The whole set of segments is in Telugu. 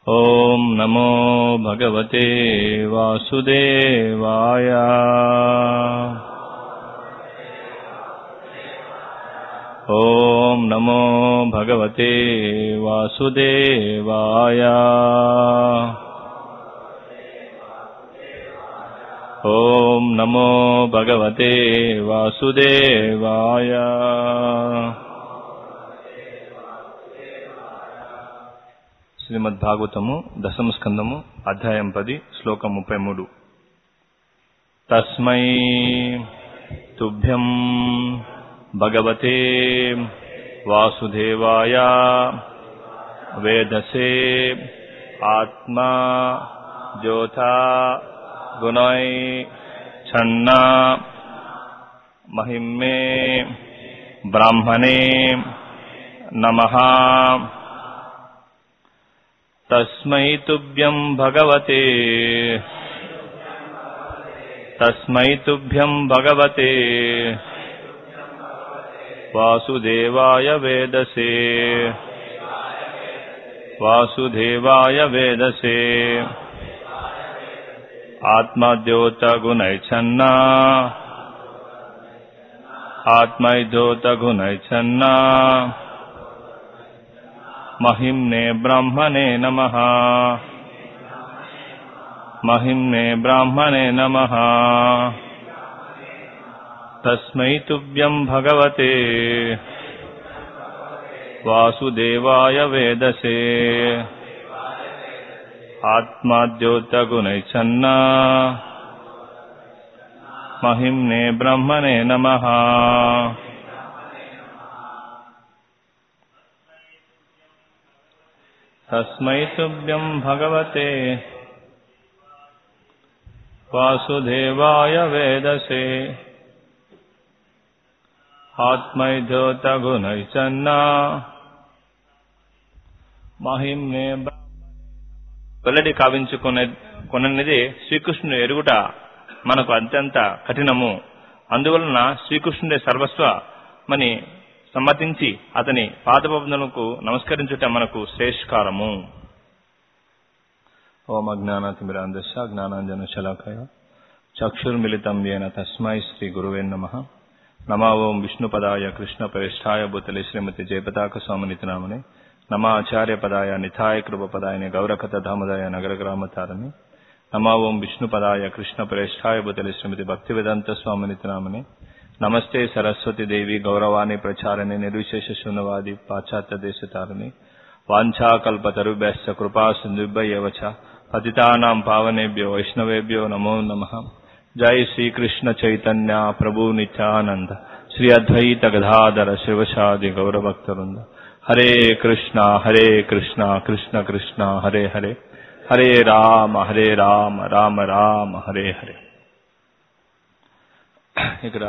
ॐ नमो भगवते वासुदेवाय ॐ नमो भगवते वासुदेवाय ॐ नमो भगवते वासुदेवाय శ్రీమద్ భాగవతము దశమ స్కందము అధ్యాయం పది శ్లోకం ముప్పై మూడు తస్మై తుభ్యం భగవతే వాసుదేవాయ వేదసే ఆత్మా జ్యోథా గుణై ఛన్నా మహిమ్మే బ్రాహ్మణే నమః తస్మై తుభ్యం భగవతే తస్మై తుభ్యం భగవతే వాసుదేవాయ వేదసే వాసుదేవాయ వేదసే ఆత్మద్యోత గుణైఛన్నా ఆత్మైద్యోత గుణైఛన్నా महिम्ने ब्राह्मणे नमः महिम्ने ब्राह्मणे नमः तस्मै तुभ्यम् भगवते वासुदेवाय वेदसे आत्माद्योतगुणैच्छन्ना महिम्ने ब्रह्मणे नमः तस्मै तुभ्यम् भगवते वासुदेवाय वेदसे आत्मैधोतगुणैचन्ना మహిమ్నే వెల్లడి కావించుకునే కొననిది శ్రీకృష్ణుని ఎరుగుట మనకు అత్యంత కఠినము అందువలన శ్రీకృష్ణుడే సర్వస్వమని సమ్మతించి అతని పాదపములకు నమస్కరించుట మనకు శ్రేష్కారము ఓం అజ్ఞానతిమిరాందశ జ్ఞానాంజన శలాకయ చక్షుర్మిళితం ఏన తస్మై శ్రీ గురువే నమ నమా ఓం విష్ణుపదాయ కృష్ణ ప్రేష్టాయ భూతలి శ్రీమతి జయపతాక స్వామినితి నామని నమా ఆచార్య పదాయ నిథాయ కృపపదాయని గౌరకథ ధామదాయ నగర గ్రామతారని నమా ఓం విష్ణుపదాయ కృష్ణ ప్రేష్టాయ భూతలి శ్రీమతి భక్తి వేదాంత స్వామినితి నామని నమస్తే సరస్వతి దేవి గౌరవాణి ప్రచారిణి నిర్విశేష శూన్యవాది పాశ్చాత్య దేశతారిణి వాంఛాకల్పతరుభ్యశ్చ కృపా సింధుభ్యవ చ పతితానాం పావనేభ్యో వైష్ణవేభ్యో నమో నమ జై శ్రీకృష్ణ చైతన్య ప్రభు నిత్యానంద శ్రీ అద్వైత గదాధర శివశాది గౌరభక్తవృంద హరే కృష్ణ హరే కృష్ణ కృష్ణ కృష్ణ హరే హరే హరే రామ హరే రామ రామ రామ హరే హరే ఇక్కడ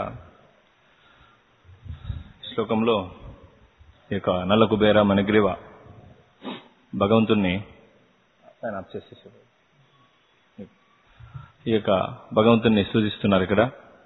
శ్లోకంలో ఈ యొక్క నల్ల కుబేర మనగ్రీవ భగవంతుణ్ణి ఆయన ఆఫ్ చేసేసారు ఈ యొక్క భగవంతుణ్ణి సూచిస్తున్నారు ఇక్కడ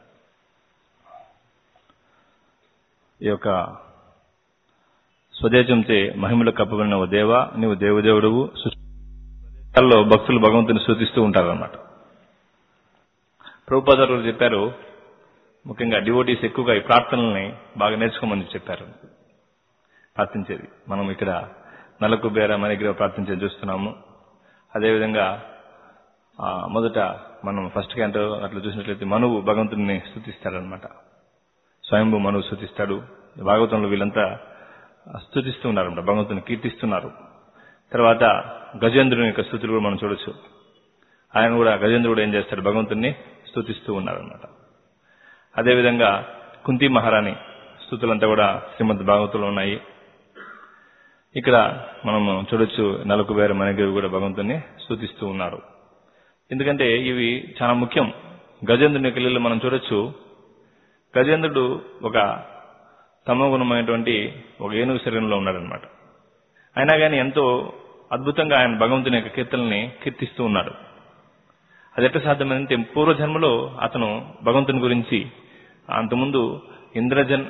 ఈ యొక్క స్వదేశంచే మహిమలు కప్పబడిన ఓ దేవ నీవు దేవదేవుడువు సృష్టిలో భక్తులు భగవంతుని సూచిస్తూ ఉంటారన్నమాట ప్రభుపాదారు చెప్పారు ముఖ్యంగా డివోటీస్ ఎక్కువగా ఈ ప్రార్థనల్ని బాగా నేర్చుకోమని చెప్పారు ప్రార్థించేది మనం ఇక్కడ నలకు బేర మనగిర ప్రార్థించేది చూస్తున్నాము అదేవిధంగా మొదట మనం ఫస్ట్ క్యాంటో అట్లా చూసినట్లయితే మనువు భగవంతుడిని స్థుతిస్తాడనమాట స్వయంభూ మనువు స్థుతిస్తాడు భాగవతంలో వీళ్ళంతా స్థుతిస్తూ ఉన్నారన్నమాట భగవంతుని కీర్తిస్తున్నారు తర్వాత గజేంద్రుని యొక్క స్థుతులు కూడా మనం చూడొచ్చు ఆయన కూడా గజేంద్రుడు ఏం చేస్తాడు భగవంతుని స్థుతిస్తూ ఉన్నారనమాట అదేవిధంగా కుంతి మహారాణి స్థుతులంతా కూడా శ్రీమద్ భాగవతంలో ఉన్నాయి ఇక్కడ మనము చూడొచ్చు నలుకు వేరే మనగిరి కూడా భగవంతుని స్థుతిస్తూ ఉన్నారు ఎందుకంటే ఇవి చాలా ముఖ్యం గజేంద్రుని యొక్క లీలలు మనం చూడొచ్చు గజేంద్రుడు ఒక తమోగుణమైనటువంటి ఒక ఏనుగు శరీరంలో ఉన్నాడనమాట అయినా కానీ ఎంతో అద్భుతంగా ఆయన భగవంతుని యొక్క కీర్తనల్ని కీర్తిస్తూ ఉన్నాడు అది ఎట్లా సాధ్యమైందంటే పూర్వజన్మలో అతను భగవంతుని గురించి అంతకుముందు ఇంద్రజన్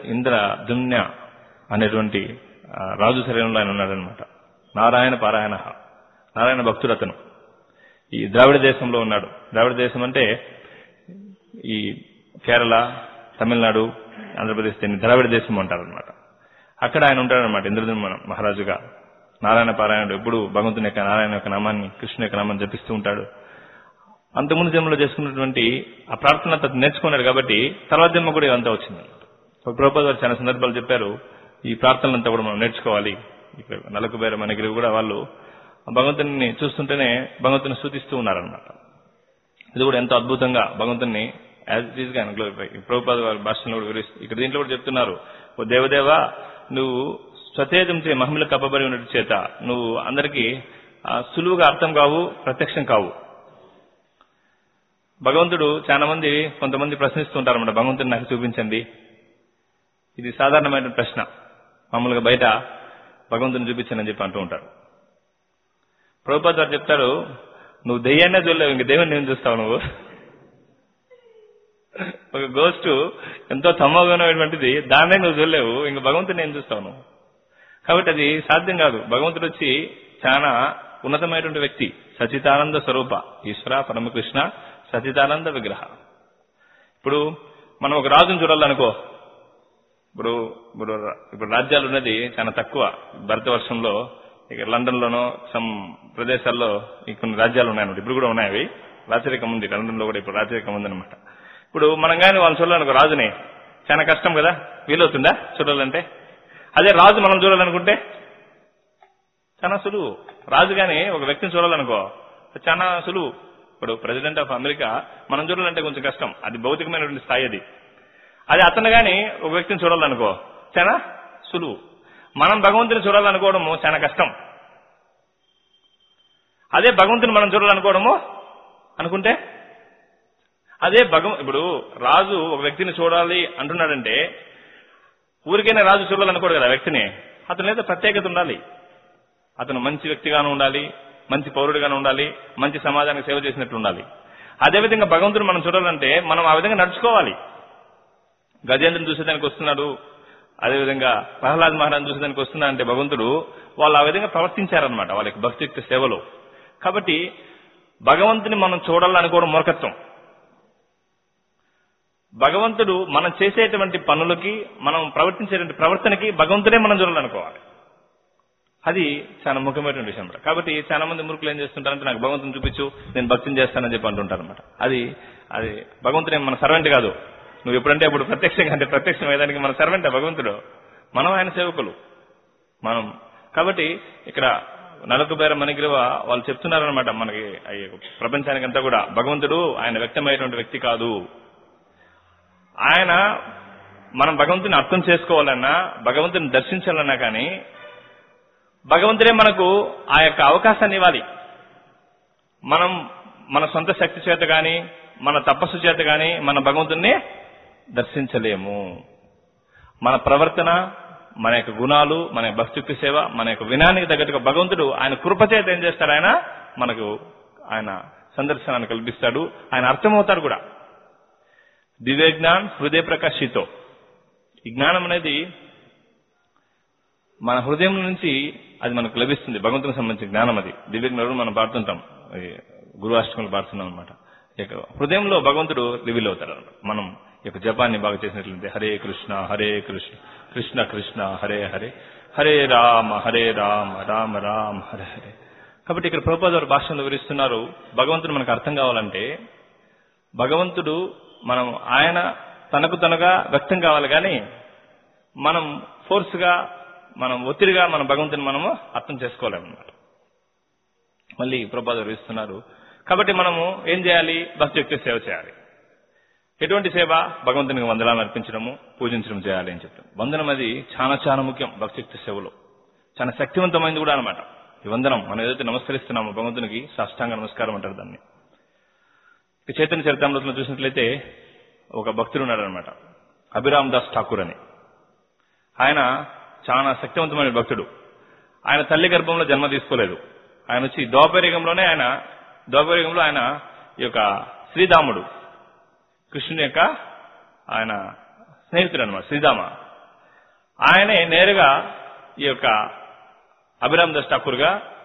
ఇంద్రజన్య అనేటువంటి ఆ, రాజు శరీరంలో ఆయన ఉన్నాడనమాట నారాయణ పారాయణ నారాయణ భక్తుడు అతను ఈ ద్రావిడ దేశంలో ఉన్నాడు ద్రావిడ దేశం అంటే ఈ కేరళ తమిళనాడు ఆంధ్రప్రదేశ్ దీన్ని ద్రావిడ దేశం అంటారు అనమాట అక్కడ ఆయన ఉంటాడనమాట ఇంద్రధనుమ మహారాజుగా నారాయణ పారాయణుడు ఎప్పుడు భగవంతుని యొక్క నారాయణ యొక్క నామాన్ని కృష్ణుని యొక్క నామాన్ని జపిస్తూ ఉంటాడు అంతకుముందు జన్మలో చేసుకున్నటువంటి ఆ ప్రార్థన అతను నేర్చుకున్నాడు కాబట్టి తర్వాత జన్మ కూడా ఇదంతా వచ్చింది ప్రభుపాద గారు చాలా సందర్భాలు చెప్పారు ఈ ప్రార్థనలంతా కూడా మనం నేర్చుకోవాలి ఇక్కడ నలకుబేర మనగిరి కూడా వాళ్ళు ఆ భగవంతుని చూస్తుంటేనే భగవంతుని స్థుతిస్తూ ఉన్నారనమాట ఇది కూడా ఎంతో అద్భుతంగా భగవంతుని యాజ్ ఇట్ ఈస్ గా గ్లోరిఫై ప్రభుపాద వారి భాషలో కూడా వివరిస్తూ ఇక్కడ దీంట్లో కూడా చెప్తున్నారు ఓ దేవదేవ నువ్వు స్వతేజం చే మహిమలు కప్పబడి ఉన్నట్టు చేత నువ్వు అందరికీ ఆ, సులువుగా అర్థం కావు ప్రత్యక్షం కావు భగవంతుడు చాలా మంది కొంతమంది ప్రశ్నిస్తుంటారు అన్నమాట భగవంతుని నాకు చూపించండి ఇది సాధారణమైన ప్రశ్న మామూలుగా బయట భగవంతుని చూపించండి అని చెప్పి అంటూ ఉంటారు ప్రభుపాద్ గారు చెప్తాడు నువ్వు దెయ్యాన్నే చూడలేవు ఇంక దేవుని నేను చూస్తావు నువ్వు ఒక గోస్ట్ ఎంతో తమ్మగుణమైనటువంటిది దాన్నే నువ్వు చూడలేవు ఇంక భగవంతుని నేను చూస్తావు నువ్వు కాబట్టి అది సాధ్యం కాదు భగవంతుడు వచ్చి చాలా ఉన్నతమైనటువంటి వ్యక్తి సచితానంద స్వరూప ఈశ్వర పరమకృష్ణ సచితానంద విగ్రహ ఇప్పుడు మనం ఒక రాజును చూడాలనుకో ఇప్పుడు ఇప్పుడు ఇప్పుడు రాజ్యాలు ఉన్నది చాలా తక్కువ భారతవర్షంలో ఇక లండన్ లోనో సమ్ ప్రదేశాల్లో ఈ కొన్ని రాజ్యాలు ఉన్నాయన్నమాట ఇప్పుడు కూడా ఉన్నాయి అవి రాచరికం ఉంది లండన్ లో కూడా ఇప్పుడు రాచరికం ఉందన్నమాట ఇప్పుడు మనం కానీ వాళ్ళని చూడాలనుకో రాజుని చాలా కష్టం కదా వీలవుతుందా చూడాలంటే అదే రాజు మనం చూడాలనుకుంటే చాలా సులువు రాజు గాని ఒక వ్యక్తిని చూడాలనుకో చాలా సులువు ఇప్పుడు ప్రెసిడెంట్ ఆఫ్ అమెరికా మనం చూడాలంటే కొంచెం కష్టం అది భౌతికమైనటువంటి స్థాయి అది అదే అతను గాని ఒక వ్యక్తిని చూడాలనుకో చాలా సులువు మనం భగవంతుని చూడాలనుకోవడము చాలా కష్టం అదే భగవంతుని మనం చూడాలనుకోవడము అనుకుంటే అదే భగవ ఇప్పుడు రాజు ఒక వ్యక్తిని చూడాలి అంటున్నాడంటే ఊరికైనా రాజు చూడాలనుకోడు కదా ఆ వ్యక్తిని అతని ఏదో ప్రత్యేకత ఉండాలి అతను మంచి వ్యక్తిగాను ఉండాలి మంచి పౌరుడిగాను ఉండాలి మంచి సమాజానికి సేవ చేసినట్లు ఉండాలి అదేవిధంగా భగవంతుని మనం చూడాలంటే మనం ఆ విధంగా నడుచుకోవాలి గజేంద్రుని చూసేదానికి వస్తున్నాడు అదేవిధంగా ప్రహ్లాద్ మహారాజ్ చూసేదానికి వస్తున్నా అంటే భగవంతుడు వాళ్ళు ఆ విధంగా ప్రవర్తించారనమాట వాళ్ళకి భక్తియుక్త సేవలో కాబట్టి భగవంతుని మనం చూడాలనుకోవడం మూర్ఖత్వం భగవంతుడు మనం చేసేటువంటి పనులకి మనం ప్రవర్తించేటువంటి ప్రవర్తనకి భగవంతుడే మనం చూడాలనుకోవాలి అది చాలా ముఖ్యమైనటువంటి విషయం అన్నమాట. కాబట్టి చాలా మంది మురుకులు ఏం చేస్తుంటారంటే నాకు భగవంతుని చూపించు నేను భక్తిని చేస్తానని చెప్పి అంటుంటారు అనమాట అది అది భగవంతుడే మన సర్వెంట్ కాదు నువ్వు ఎప్పుడంటే అప్పుడు ప్రత్యక్షంగా అంటే ప్రత్యక్షం అయ్యేదానికి మన సర్వెంట్ భగవంతుడు మనం ఆయన సేవకులు మనం కాబట్టి ఇక్కడ నలకుబేర మణిగ్రవ వాళ్ళు చెప్తున్నారనమాట మనకి అయ్యే ప్రపంచానికంతా కూడా భగవంతుడు ఆయన వ్యక్తమైనటువంటి వ్యక్తి కాదు ఆయన మనం భగవంతుని అర్థం చేసుకోవాలన్నా భగవంతుని దర్శించాలన్నా కానీ భగవంతుడే మనకు ఆ యొక్క అవకాశాన్ని ఇవ్వాలి మనం మన సొంత శక్తి చేత గాని మన తపస్సు చేత గాని మన భగవంతుణ్ణి దర్శించలేము మన ప్రవర్తన మన యొక్క గుణాలు మన యొక్క భక్తియుక్త సేవ మన యొక్క వినానికి తగ్గట్టుగా భగవంతుడు ఆయన కృప చేత ఏం చేస్తాడు ఆయన మనకు ఆయన సందర్శనాన్ని కల్పిస్తాడు ఆయన అర్థమవుతాడు కూడా దివ్య జ్ఞాన్ హృదయ ప్రకాశితో ఈ జ్ఞానం అనేది మన హృదయం నుంచి అది మనకు లభిస్తుంది భగవంతునికి సంబంధించిన జ్ఞానం అది దివ్య జ్ఞానం మనం పాడుతుంటాం ఈ గురువాష్టములు పాడుతున్నాం అనమాట హృదయంలో భగవంతుడు రివీల్ అవుతాడు అన్నమాట మనం ఈ యొక్క జపాన్ని బాగా చేసినట్లయితే హరే కృష్ణ హరే కృష్ణ కృష్ణ కృష్ణ హరే హరే హరే రామ హరే రామ రామ రామ హరే హరే కాబట్టి ఇక్కడ ప్రభుపాద వారు భాషలో వివరిస్తున్నారు భగవంతుడు మనకు అర్థం కావాలంటే భగవంతుడు మనం ఆయన తనకు తనగా వ్యక్తం కావాలి కానీ మనం ఫోర్స్ గా మనం ఒత్తిడిగా మన భగవంతుని మనము అర్థం చేసుకోలేమన్నమాట మళ్ళీ ప్రభాద వివరిస్తున్నారు కాబట్టి మనము ఏం చేయాలి భక్తియుక్త సేవ చేయాలి ఎటువంటి సేవ భగవంతునికి వందనాలు అర్పించడము పూజించడం చేయాలి అని చెప్తాం వందనం అది చాలా చాలా ముఖ్యం భక్తియుక్త సేవలో చాలా శక్తివంతమైనది కూడా అనమాట ఈ వందనం మనం ఏదైతే నమస్కరిస్తున్నామో భగవంతునికి సాష్టాంగ నమస్కారం అంటారు దాన్ని ఇక చైతన్య చరితామృతంలో చూసినట్లయితే ఒక భక్తుడు ఉన్నాడు అనమాట అభిరామ్ దాస్ ఠాకూర్ అని ఆయన చాలా శక్తివంతమైన భక్తుడు ఆయన తల్లి గర్భంలో జన్మ తీసుకోలేదు ఆయన వచ్చి దోపరిగంలోనే ఆయన దోపరిగంలో ఆయన ఈ యొక్క శ్రీరాముడు కృష్ణుని యొక్క ఆయన స్నేహితుడు అనమాట శ్రీరామ ఆయనే నేరుగా ఈ యొక్క అభిరామ్ దాస్ ఠాకూర్ గా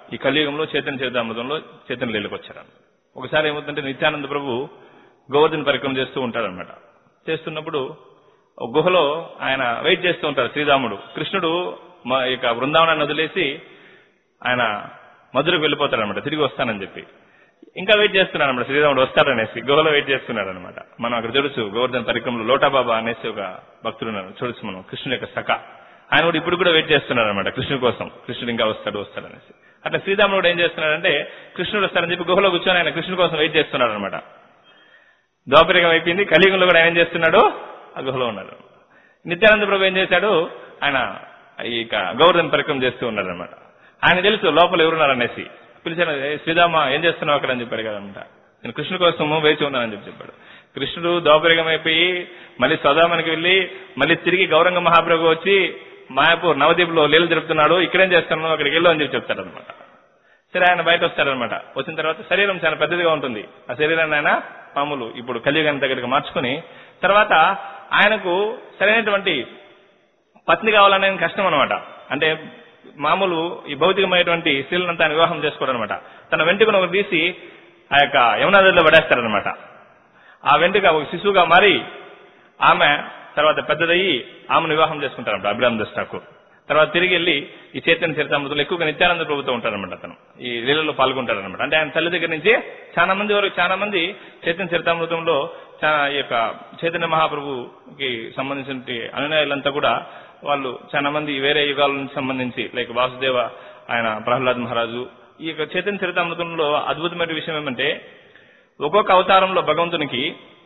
ఈ కలియుగంలో చైతన్య చరితామృతంలో చైతన్య లీలకు వచ్చారు ఒకసారి ఏమవుతుందంటే నిత్యానంద ప్రభు గోవర్ధన పరిక్రమ చేస్తూ ఉంటాడనమాట చేస్తున్నప్పుడు ఒక గుహలో ఆయన వెయిట్ చేస్తూ ఉంటారు శ్రీరాముడు కృష్ణుడు మా ఇక బృందావనాన్ని వదిలేసి ఆయన మధురకు వెళ్ళిపోతాడనమాట తిరిగి వస్తానని చెప్పి ఇంకా వెయిట్ చేస్తున్నాడు అనమాట శ్రీరాముడు వస్తాడనేసి గుహలో వెయిట్ చేస్తున్నాడు అనమాట మనం అక్కడ చూడొచ్చు గోవర్ధన పరిక్రమలో లోటాబాబా అనేసి ఒక భక్తుడు ఉన్నారు చూడొచ్చు మనం కృష్ణుని యొక్క సఖ ఆయన కూడా ఇప్పుడు కూడా వెయిట్ చేస్తున్నాడు అనమాట కృష్ణుడి కోసం కృష్ణుడు ఇంకా వస్తాడు వస్తాడు అనేసి అట్లా శ్రీరాముడు కూడా ఏం చేస్తున్నాడంటే కృష్ణుడు వస్తాడని చెప్పి గుహలో కూర్చొని ఆయన కృష్ణుడి కోసం వెయిట్ చేస్తున్నాడు అనమాట ద్వాపరికం అయిపోయింది కలియుగంలో కూడా ఆయన ఏం చేస్తున్నాడు ఆ గుహలో ఉన్నాడు నిత్యానంద ప్రభు ఏం చేశాడు ఆయన ఇక గౌరవం పరిక్రమ చేస్తూ ఉన్నాడు అనమాట ఆయన తెలుసు లోపల ఎవరున్నారనేసి పిలిచాను "ఏ, శ్రీరామ ఏం చేస్తున్నావు అక్కడ అని చెప్పాడు కదనమాట నేను కృష్ణుడి కోసం వేచి ఉన్నానని చెప్పి చెప్పాడు కృష్ణుడు దౌపరికం అయిపోయి మళ్ళీ స్వధామానికి వెళ్లి మళ్ళీ తిరిగి గౌరంగ మహాప్రభు వచ్చి మాయాపూర్ నవదీప్లో లీలు జరుపుతున్నాడు ఇక్కడేం చేస్తున్నావు అక్కడికి వెళ్ళు అని చెప్పి చెప్తాడు అనమాట సరే ఆయన బయట వస్తాడనమాట వచ్చిన తర్వాత శరీరం చాలా పెద్దదిగా ఉంటుంది ఆ శరీరాన్ని ఆయన మామూలు ఇప్పుడు కలియుగాని దగ్గరికి మార్చుకుని తర్వాత ఆయనకు సరైనటువంటి పత్ని కావాలనే కష్టం అనమాట అంటే మామూలు ఈ భౌతికమైనటువంటి స్త్రీలంతా ఆయన వివాహం చేసుకోవడం అనమాట తన వెంట్రుకను ఒకటి తీసి ఆ యొక్క యమునా నదిలో పడేస్తాడనమాట ఆ వెంట్రుక ఒక శిశువుగా మారి ఆమె తర్వాత పెద్దదయ్యి ఆమెను వివాహం చేసుకుంటారన్నమాట అభిరామ్ దాస్ ఠాకూర్ తర్వాత తిరిగి వెళ్ళి ఈ చైతన్య చరితామృతంలో ఎక్కువగా నిత్యానంద ప్రభుత్వం ఉంటారనమాట అతను ఈ లీలలో పాల్గొంటారనమాట అంటే ఆయన తల్లి దగ్గర నుంచి చాలా మంది వరకు చాలా మంది చైతన్య చరితామృతంలో చా- ఈ యొక్క చైతన్య మహాప్రభుకి సంబంధించిన అనుయాయులంతా కూడా వాళ్ళు చాలా మంది వేరే యుగాల నుంచి సంబంధించి లైక్ వాసుదేవ ఆయన ప్రహ్లాద్ మహారాజు ఈ యొక్క చైతన్య చరితామృతంలో అద్భుతమైన విషయం ఏమంటే ఒక్కొక్క అవతారంలో భగవంతునికి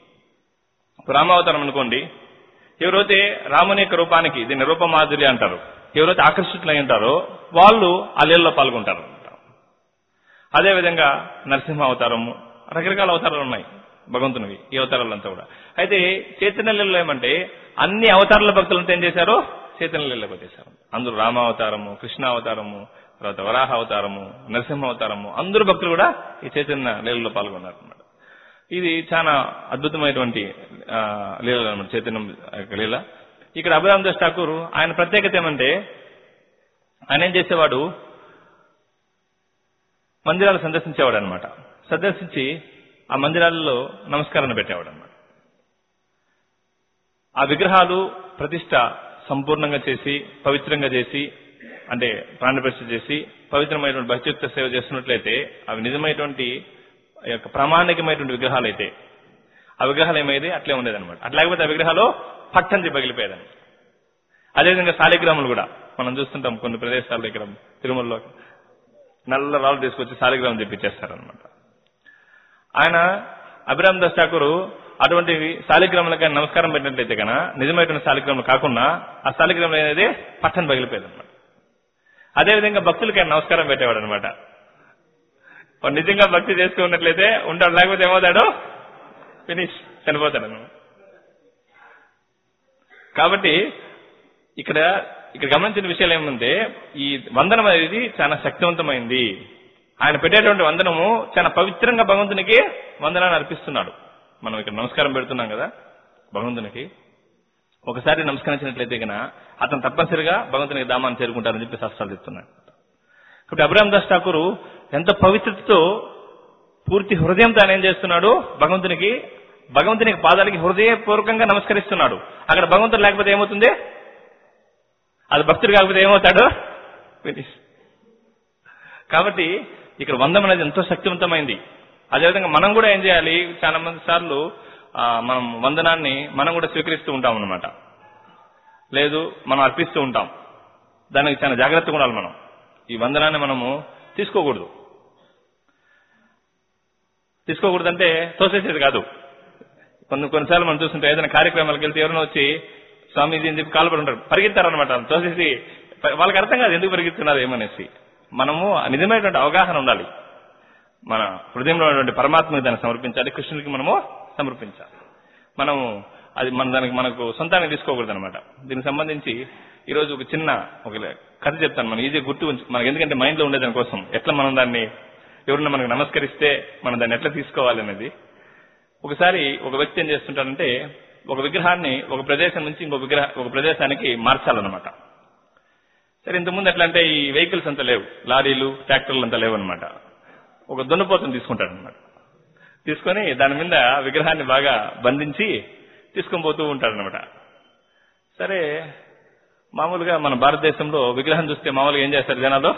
రామావతారం అనుకోండి ఎవరైతే రాముని యొక్క రూపానికి దీన్ని రూపమాధురి అంటారు ఎవరైతే ఆకర్షితులై ఉంటారో వాళ్ళు ఆ లీలలో పాల్గొంటారు అదేవిధంగా నరసింహ అవతారము రకరకాల అవతారాలు ఉన్నాయి భగవంతునివి ఈ అవతారాలంతా కూడా అయితే చైతన్య లీలలో ఏమంటే అన్ని అవతారాల భక్తులంతా ఏం చేశారో చైతన్య లీలకు వచ్చేసారు అందులో రామావతారము కృష్ణ అవతారము తర్వాత వరాహ అవతారము నరసింహ అవతారము అందరు భక్తులు కూడా ఈ చైతన్య లీలలో పాల్గొన్నారు అన్నమాట ఇది చాలా అద్భుతమైనటువంటి ఆ, లీలలు అనమాట చైతన్యం యొక్క లీల ఇక్కడ అభిరామ్ దాస్ ఠాకూర్ ఆయన ప్రత్యేకత ఏమంటే ఆయన ఏం చేసేవాడు మందిరాలు సందర్శించేవాడు అనమాట సందర్శించి ఆ మందిరాలలో నమస్కారాన్ని పెట్టేవాడు అనమాట ఆ విగ్రహాలు ప్రతిష్ట సంపూర్ణంగా చేసి పవిత్రంగా చేసి అంటే ప్రాణప్రతిష్ఠ చేసి పవిత్రమైనటువంటి భక్తియుక్త సేవ చేస్తున్నట్లయితే అవి నిజమైనటువంటి ఆ యొక్క ప్రామాణికమైనటువంటి విగ్రహాలు అయితే ఆ విగ్రహాలు ఏమైంది అట్లే ఉండేదన్నమాట అట్లా లేకపోతే ఆ విగ్రహాలు పట్టంతి పగిలిపోయేదని అదేవిధంగా శాలిగ్రాములు కూడా మనం చూస్తుంటాం కొన్ని ప్రదేశాల్లో ఇక్కడ తిరుమలలో నల్ల రాళ్ళు తీసుకొచ్చి శాలిగ్రామం తెప్పించేస్తారనమాట ఆయన అభిరామ్ దాస్ ఠాకూర్ అటువంటి శాలిగ్రాములకు ఆయన నమస్కారం పెట్టినట్లయితే కనుక నిజమైనటువంటి శాలిగ్రాములు కాకుండా ఆ శాలిగ్రామం అనేది పట్టణ పగిలిపోయేది అనమాట అదేవిధంగా భక్తులకి ఆయన నమస్కారం పెట్టేవాడు అనమాట వాడు నిజంగా భక్తి చేస్తూ ఉన్నట్లయితే ఉంటాడు లేకపోతే ఏమవుతాడు ఫినిష్ చనిపోతాడు అన్నమాట కాబట్టి ఇక్కడ ఇక్కడ గమనించిన విషయాలు ఏమంటే ఈ వందనం అనేది చాలా శక్తివంతమైంది ఆయన పెట్టేటువంటి వందనము చాలా పవిత్రంగా భగవంతునికి వందనాన్ని అర్పిస్తున్నాడు మనం ఇక్కడ నమస్కారం పెడుతున్నాం కదా భగవంతునికి ఒకసారి నమస్కరించినట్లయితే కనుక అతను తప్పనిసరిగా భగవంతునికి దామాన్ని చేరుకుంటారని చెప్పి శాస్త్రాలు చెప్తున్నాడు కాబట్టి అబ్రాహం దాస్ ఠాకూర్ ఎంత పవిత్రతతో పూర్తి హృదయంతో ఆయన ఏం చేస్తున్నాడు భగవంతునికి భగవంతునికి పాదాలకి హృదయపూర్వకంగా నమస్కరిస్తున్నాడు అక్కడ భగవంతుడు లేకపోతే ఏమవుతుంది అది భక్తుడు కాకపోతే ఏమవుతాడు ఫినిష్ కాబట్టి ఇక్కడ వందం అనేది ఎంతో శక్తివంతమైంది అదేవిధంగా మనం కూడా ఏం చేయాలి చాలా మంది సార్లు ఆ, మనం వందనాన్ని మనం కూడా స్వీకరిస్తూ ఉంటాం అన్నమాట లేదు మనం అర్పిస్తూ ఉంటాం దానికి చాలా జాగ్రత్తగా ఉండాలి మనం ఈ వందనాన్ని మనము తీసుకోకూడదు తీసుకోకూడదంటే తోసేసేది కాదు కొన్ని కొన్నిసార్లు మనం చూస్తుంటే ఏదైనా కార్యక్రమాలకు వెళ్తే ఎవరైనా వచ్చి స్వామీజీ అని చెప్పి కాలు పడి ఉంటారు పరిగెత్తారనమాట తోసేసి వాళ్ళకి అర్థం కాదు ఎందుకు పరిగెత్తున్నారు ఏమనేసి మనము నిజమైనటువంటి అవగాహన ఉండాలి మన హృదయంలో ఉన్నటువంటి పరమాత్మకి దాన్ని సమర్పించాలి కృష్ణుడికి మనము సమర్పించాలి మనము అది మన దానికి మనకు సొంతానికి తీసుకోకూడదు అనమాట దీనికి సంబంధించి ఈ రోజు ఒక చిన్న ఒక కథ చెప్తాను మనం ఈజీ గుర్తు ఉంచు మనకి ఎందుకంటే మైండ్ లో ఉండే దానికోసం ఎట్లా మనం దాన్ని ఎవరన్నా మనకు నమస్కరిస్తే మనం దాన్ని ఎట్లా తీసుకోవాలి అనేది ఒకసారి ఒక వ్యక్తి ఏం చేస్తుంటాడంటే ఒక విగ్రహాన్ని ఒక ప్రదేశం నుంచి ఇంకో విగ్రహ ఒక ప్రదేశానికి మార్చాలన్నమాట సరే ఇంతకుముందు ఎట్లా అంటే ఈ వెహికల్స్ అంతా లేవు లారీలు ట్రాక్టర్లు అంతా లేవు అనమాట ఒక దున్నపోతుని తీసుకుంటాడు అనమాట తీసుకొని దాని మీద విగ్రహాన్ని బాగా బంధించి తీసుకొని పోతూ ఉంటాడు అనమాట సరే మామూలుగా మన భారతదేశంలో విగ్రహం చూస్తే మామూలుగా ఏం చేస్తారు జనాలు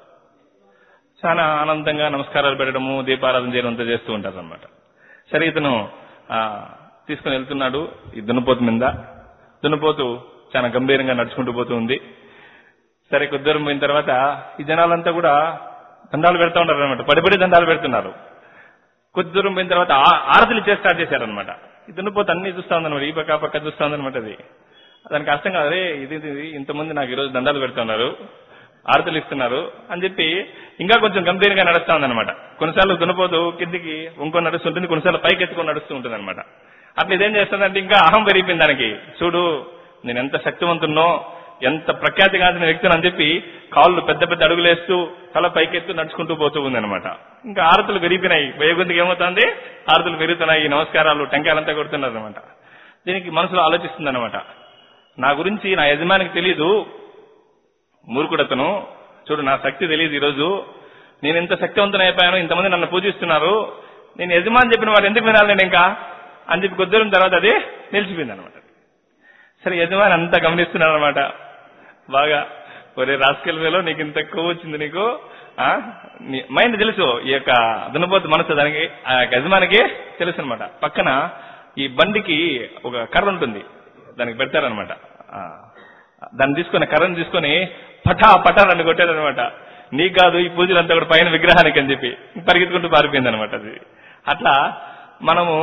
చాలా ఆనందంగా నమస్కారాలు పెట్టడము దీపారాధన చేయడం అంతా చేస్తూ ఉంటారు అనమాట సరే ఇతను ఆ, తీసుకుని వెళ్తున్నాడు ఈ దున్నపోతు మీద దున్నపోతు చాలా గంభీరంగా నడుచుకుంటూ పోతూ ఉంది సరే కొద్ది దూరం పోయిన తర్వాత ఈ జనాలంతా కూడా దండాలు పెడతా ఉంటారు అనమాట పడిపడి దండాలు పెడుతున్నారు కొద్ది దూరం పోయిన తర్వాత ఆ- ఆరతులు ఇచ్చే స్టార్ట్ చేశారనమాట ఈ దున్నపోతు అన్ని చూస్తా ఉందన్నమాట ఈ పక్క ఆ పక్క చూస్తా ఉందన్నమాట అది దానికి అర్థం కాదు అరే ఇది ఇది ఇంతమంది నాకు ఈరోజు దండాలు పెడుతున్నారు ఆరతులు ఇస్తున్నారు అని చెప్పి ఇంకా కొంచెం గంభీరంగా నడుస్తా ఉందన్నమాట కొన్నిసార్లు దున్నపోతు కిందికి ఇంకొని నడుస్తుంటుంది కొన్నిసార్లు పైకి ఎత్తుకొని నడుస్తూ ఉంటుంది అనమాట అట్లా ఇదేం చేస్తుందంటే ఇంకా అహం పెరిగిపోయింది దానికి చూడు నేను ఎంత శక్తివంతున్నో ఎంత ప్రఖ్యాతిగాంచిన వ్యక్తిని అని చెప్పి కాళ్ళు పెద్ద పెద్ద అడుగులేస్తూ తల పైకెత్తు నడుచుకుంటూ పోతూ ఉంది అనమాట ఇంకా ఆరతులు పెరిగిపోయినాయి వేగుందికి ఏమవుతుంది ఆరతులు పెరుగుతున్నాయి నమస్కారాలు టెంకాయలంతా కొడుతున్నారు అనమాట దీనికి మనసులో ఆలోచిస్తుంది అనమాట నా గురించి నా యజమానికి తెలియదు మూర్ఖుడతను చూడు నా శక్తి తెలియదు ఈరోజు నేను ఎంత శక్తివంతుని అయిపోయాను ఇంతమంది నన్ను పూజిస్తున్నారు నేను యజమాని చెప్పిన వాడు ఎందుకు వినాలి నేను ఇంకా అని చెప్పి కొద్దిరం తర్వాత అది నిలిచిపోయింది అనమాట సరే యజమాని అంతా గమనిస్తున్నాడు అనమాట బాగా ఒరే రాస్కెల్ వేలో నీకు ఇంత ఎక్కువ వచ్చింది నీకు ఆ నీ మైండ్ తెలుసు ఈ యొక్క దున్నపోతు మనసు దానికి ఆ యొక్క యజమానికి తెలుసు అనమాట పక్కన ఈ బండికి ఒక కర్ర ఉంటుంది దానికి పెడతారనమాట ఆ, దాన్ని తీసుకొని కర్రను తీసుకొని పటా పటా నన్ను కొట్టాడనమాట నీకు కాదు ఈ పూజలంతా కూడా పైన విగ్రహానికి అని చెప్పి పరిగెత్తుకుంటూ పారిపోయింది అనమాట అది అట్లా మనము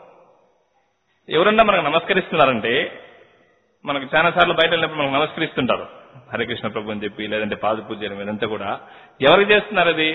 ఎవరన్నా మనకు నమస్కరిస్తున్నారంటే మనకు చాలా సార్లు బయట వెళ్ళినప్పుడు మనకు నమస్కరిస్తుంటారు హరే కృష్ణ ప్రభు అని చెప్పి లేదంటే పాద పూజ చేయడం ఇదంతా కూడా ఎవరికి చేస్తున్నారు అది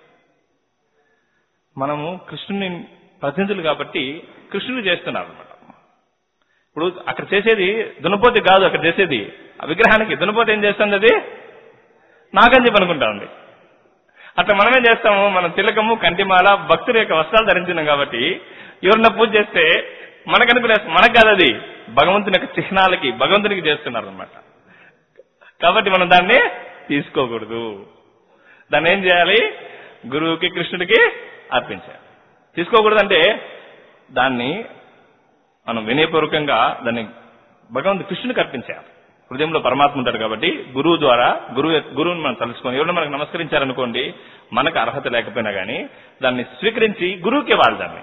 మనము కృష్ణుని ప్రతినిధులు కాబట్టి కృష్ణుడు చేస్తున్నారు అనమాట ఇప్పుడు అక్కడ చేసేది దున్నపోతే కాదు అక్కడ చేసేది ఆ విగ్రహానికి దున్నపోతే ఏం చేస్తుంది అది నాకని చెప్పి అనుకుంటా ఉంది అట్లా మనమేం చేస్తాము మనం తిలకము కంటిమాల భక్తుల యొక్క వస్త్రాలు ధరించినాం కాబట్టి ఎవరన్నా పూజ చేస్తే మనకు అనుకునేస్తాం మనకు కాదు అది భగవంతుని యొక్క చిహ్నాలకి భగవంతునికి చేస్తున్నారు అనమాట కాబట్టి మనం దాన్ని తీసుకోకూడదు దాన్ని ఏం చేయాలి గురువుకి కృష్ణుడికి అర్పించాలి తీసుకోకూడదు అంటే దాన్ని మనం వినయపూర్వకంగా దాన్ని భగవంతు కృష్ణునికి అర్పించాలి హృదయంలో పరమాత్మ ఉంటాడు కాబట్టి గురువు ద్వారా గురువు గురువుని మనం తలుచుకొని ఎవరైనా మనకు నమస్కరించారనుకోండి మనకు అర్హత లేకపోయినా గానీ దాన్ని స్వీకరించి గురువుకి ఇవ్వాలి దాన్ని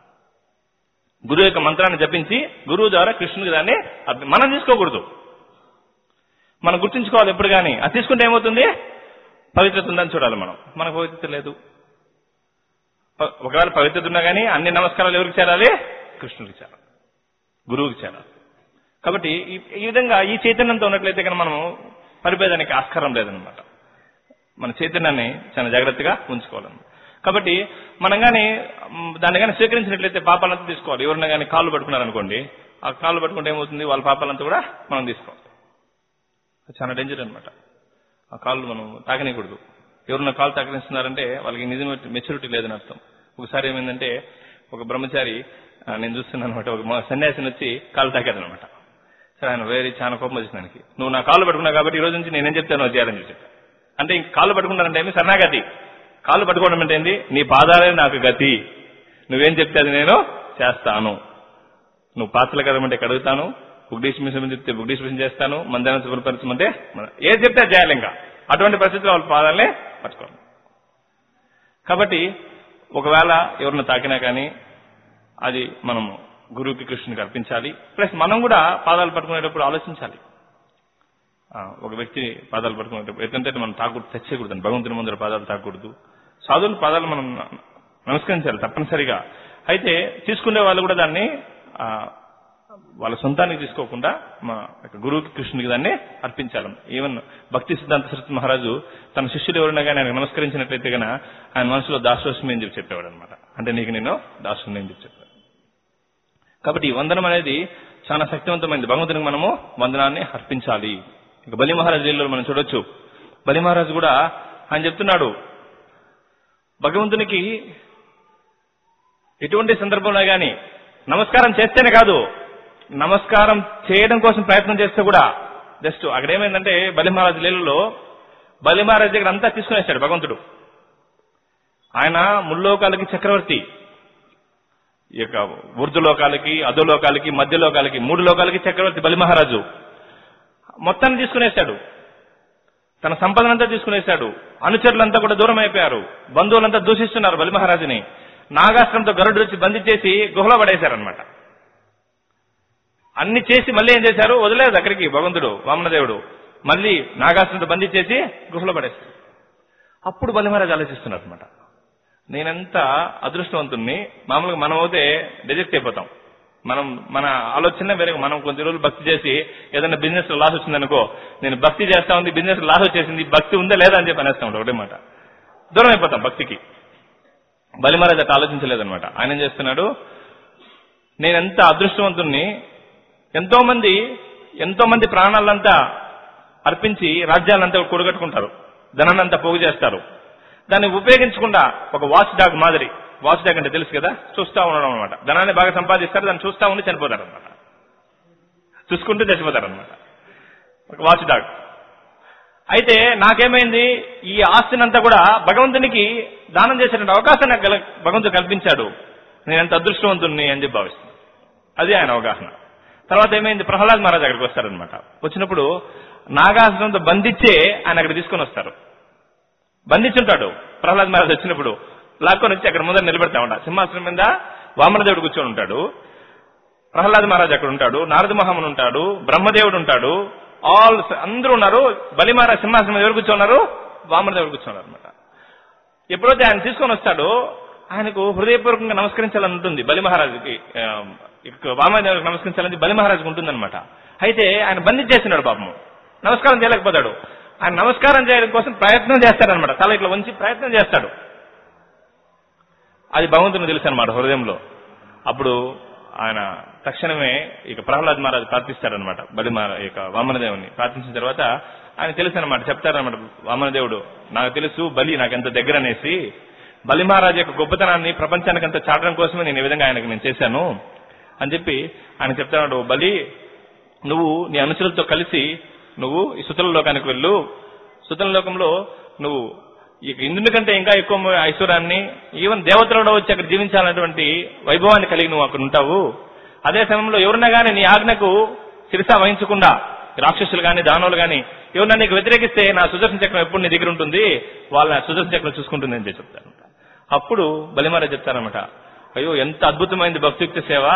గురువు యొక్క మంత్రాన్ని జపించి గురువు ద్వారా కృష్ణుడికి దాన్ని అర్పి- మనం తీసుకోకూడదు మనం గుర్తుంచుకోవాలి ఎప్పుడు కానీ అది తీసుకుంటే ఏమవుతుంది పవిత్రత ఉందని చూడాలి మనం మనకు పవిత్రత లేదు ప- ఒకవేళ పవిత్రత ఉన్నా కానీ అన్ని నమస్కారాలు ఎవరికి చేరాలి కృష్ణుడికి చేరాలి గురువుకి చేరాలి కాబట్టి ఈ- ఈ విధంగా ఈ చైతన్యంతో ఉన్నట్లయితే కనుక మనం పరిభేదానికి ఆస్కారం లేదనమాట మన చైతన్యాన్ని చాలా జాగ్రత్తగా ఉంచుకోవాలి కాబట్టి మనం కానీ దాన్ని కానీ స్వీకరించినట్లయితే పాపాలంతా తీసుకోవాలి ఎవరన్నా కానీ కాళ్ళు పట్టుకున్నారనుకోండి ఆ కాళ్ళు పట్టుకుంటే ఏమవుతుంది వాళ్ళ పాపాలంతా కూడా మనం తీసుకోవాలి అది చాలా డేంజర్ అనమాట ఆ కాళ్ళు మనం తాకనీయకూడదు ఎవరన్నా కాళ్ళు తాకనిస్తున్నారంటే వాళ్ళకి నిజం మెచ్యూరిటీ లేదని అర్థం ఒకసారి ఏమైందంటే ఒక బ్రహ్మచారి ఆ, నేను చూస్తున్నాను అనమాట ఒక మా సన్యాసిని వచ్చి కాళ్ళు తాకాడనమాట సరే ఆయన వేరే చాలా కోపం వచ్చింది దానికి నువ్వు నా కాళ్ళు పట్టుకున్నావు కాబట్టి ఈ రోజు నుంచి నేనేం చెప్తాను అది చేయాలని చెప్పి చెప్పాను. అంటే ఇంక కాళ్ళు పట్టుకున్నారంటే ఏమి శరణాగతి కాళ్ళు పట్టుకోవడం అంటే ఏంది నీ పాదాలే నాకు గతి నువ్వేం చెప్తే అది నేను చేస్తాను నువ్వు పాత్రలు కడమంటే కడుగుతాను బుగ్డీష్ మిషన్ చెప్తే బుగ్డీష్ మిషన్ చేస్తాను మందిరం శుభ్రపరచమంటే మన- ఏది చెప్తే అది చేయాలి ఇంకా అటువంటి పరిస్థితుల్లో వాళ్ళ పాదాలనే పట్టుకోవాలి కాబట్టి ఒకవేళ ఎవరిని తాకినా కానీ అది మనము గురువుకి కృష్ణునికి అర్పించాలి ప్లస్ మనం కూడా పాదాలు పట్టుకునేటప్పుడు ఆలోచించాలి ఆ, ఒక వ్యక్తి పాదాలు పట్టుకునేటప్పుడు ఎట్లంటే మనం తాకూడదు తెచ్చేయకూడదు భగవంతుని ముందర పాదాలు తాకూడదు సాధువుల పాదాలు మనం నమస్కరించాలి తప్పనిసరిగా అయితే తీసుకునే వాళ్ళు కూడా దాన్ని ఆ, వాళ్ళ సొంతానికి తీసుకోకుండా మా యొక్క గురువుకి కృష్ణునికి దాన్ని అర్పించాలి ఈవెన్ భక్తి సిద్ధాంత సరస్వతి మహారాజు తన శిష్యులు ఎవరైనా కానీ ఆయన నమస్కరించినట్లయితే గన ఆయన మనసులో దాసోస్మి అని చెప్పి చెప్పేవాడు అనమాట అంటే నీకు నేను దాసుని అని చెప్పి చెప్పాడు కాబట్టి ఈ వందనం అనేది చాలా శక్తివంతమైనది భగవంతునికి మనము వందనాన్ని అర్పించాలి ఇక బలి మహారాజు జైల్లో మనం చూడొచ్చు బలి మహారాజు కూడా ఆయన చెప్తున్నాడు భగవంతునికి ఎటువంటి సందర్భంలో గాని నమస్కారం చేస్తేనే కాదు నమస్కారం చేయడం కోసం ప్రయత్నం చేస్తే కూడా జస్ట్ అక్కడ ఏమైందంటే బలి మహారాజు లీలలో బలి మహారాజు దగ్గర అంతా తీసుకునేసాడు భగవంతుడు ఆయన ముల్లోకాలకి చక్రవర్తి ఈ యొక్క ఊర్ధ లోకాలకి అధోలోకాలకి మధ్య లోకాలకి మూడు లోకాలకి చక్రవర్తి బలి మహారాజు మొత్తాన్ని తీసుకునేశాడు తన సంపదనంతా తీసుకునేశాడు అనుచరులంతా కూడా దూరం అయిపోయారు బంధువులంతా దూషిస్తున్నారు బలి మహారాజుని నాగాస్త్రంతో గరుడు వచ్చి బంధించేసి గుహలో పడేశారనమాట అన్ని చేసి మళ్ళీ ఏం చేశారు వదిలేదు అక్కడికి భగవంతుడు వామనదేవుడు మళ్ళీ నాగాస్త్రంతో బంధించేసి గుహలో పడేశారు అప్పుడు బలి మహారాజు ఆలోచిస్తున్నారు అనమాట నేనెంత అదృష్టవంతుణ్ణి మామూలుగా మనం అయితే డిజెక్ట్ అయిపోతాం మనం మన ఆలోచన వేరే మనం కొద్ది రోజులు భక్తి చేసి ఏదైనా బిజినెస్ లో లాస్ వచ్చిందనుకో నేను భక్తి చేస్తా ఉంది బిజినెస్ లాస్ వచ్చేసింది భక్తి ఉందా లేదా అని చెప్పి అనేస్తా ఉంటాం ఒకటే మాట దూరం అయిపోతాం భక్తికి బలి మహారాజ్ అట్లా ఆలోచించలేదన్నమాట ఆయన ఏం చేస్తున్నాడు నేనెంత అదృష్టవంతుణ్ణి ఎంతో మంది ఎంతో మంది ప్రాణాలంతా అర్పించి రాజ్యాలంతా కూడగట్టుకుంటారు ధనాన్నంతా పోగు చేస్తారు దాన్ని ఉపయోగించకుండా ఒక వాచ్ డాగ్ మాదిరి వాచ్ డాగ్ అంటే తెలుసు కదా చూస్తా ఉండడం అనమాట ధనాన్ని బాగా సంపాదిస్తారు దాన్ని చూస్తా ఉండి చనిపోతారు అనమాట చూసుకుంటూ చచ్చిపోతారు అనమాట ఒక వాచ్ డాగ్ అయితే నాకేమైంది ఈ ఆస్తినంతా కూడా భగవంతునికి దానం చేసేటువంటి అవకాశం నాకు గల- భగవంతుడు కల్పించాడు నేను ఎంత అదృష్టవంతుణ్ణి అని చెప్పి భావిస్తున్నాను అది ఆయన అవగాహన తర్వాత ఏమైంది ప్రహ్లాద్ మహారాజ్ అక్కడికి వస్తారనమాట వచ్చినప్పుడు నాగాసురంతో బంధించే ఆయన అక్కడ తీసుకొని వస్తారు బంధించుంటాడు ప్రహ్లాద్ మహారాజ్ వచ్చినప్పుడు లాక్కొని వచ్చి అక్కడ ముందర నిలబెడతా ఉంటా సింహాసనం మీద వామనదేవుడు కూర్చొని ఉంటాడు ప్రహ్లాద్ మహారాజ్ అక్కడ ఉంటాడు నారద మహాముని ఉంటాడు బ్రహ్మదేవుడు ఉంటాడు ఆల్ అందరూ ఉన్నారు బలి మహారాజ్ సింహాసనం మీద ఎవరు కూర్చున్నారు వామనదేవుడు కూర్చున్నారు అనమాట ఎప్పుడైతే ఆయన తీసుకొని వస్తాడో ఆయనకు హృదయపూర్వకంగా నమస్కరించాలని ఉంటుంది బలి మహారాజుకి ఆ, ఇక వామదేవుడికి నమస్కరించాలని బలి మహారాజుకి ఉంటుందన్నమాట అయితే ఆయన బంధించేసినాడు పాపము నమస్కారం చేయలేకపోతాడు ఆయన నమస్కారం చేయడం కోసం ప్రయత్నం చేస్తాడనమాట తల ఇట్లా వంచి ప్రయత్నం చేస్తాడు అది భగవంతుని తెలుసు అనమాట హృదయంలో అప్పుడు ఆయన తక్షణమే ఇక ప్రహ్లాద్ మహారాజు ప్రార్థిస్తాడనమాట బలి మహారాజ్ ఇక వామనదేవుని ప్రార్థించిన తర్వాత ఆయన తెలుసు అనమాట చెప్తారనమాట వామనదేవుడు నాకు తెలుసు బలి నాకు ఎంత దగ్గర అనేసి బలి మహారాజు యొక్క గొప్పతనాన్ని ప్రపంచానికి అంత చాటడం కోసమే నేను ఈ విధంగా ఆయనకు నేను చేశాను అని చెప్పి ఆయన చెప్తాడు బలి నువ్వు నీ అనుచరులతో కలిసి నువ్వు ఈ సుతల లోకానికి వెళ్ళు సుతల లోకంలో నువ్వు ఇక ఇందుని కంటే ఇంకా ఎక్కువ ఐశ్వర్యాన్ని ఈవెన్ దేవతలు కూడా వచ్చి అక్కడ జీవించాలన్నటువంటి వైభవాన్ని కలిగి నువ్వు అక్కడ ఉంటావు అదే సమయంలో ఎవరన్నా గానీ నీ ఆజ్ఞకు శిరస వహించకుండా రాక్షసులు గాని దానవులు గాని ఎవరన్నా నీకు వ్యతిరేకిస్తే నా సుదర్శన చక్రం ఎప్పుడు నీ దగ్గర ఉంటుంది వాళ్ళ సుదర్శన చక్రం చూసుకుంటుంది అని చెప్పి చెప్తారు అప్పుడు బలిమారా చెప్తారన్నమాట అయ్యో ఎంత అద్భుతమైంది భక్తియుక్త సేవ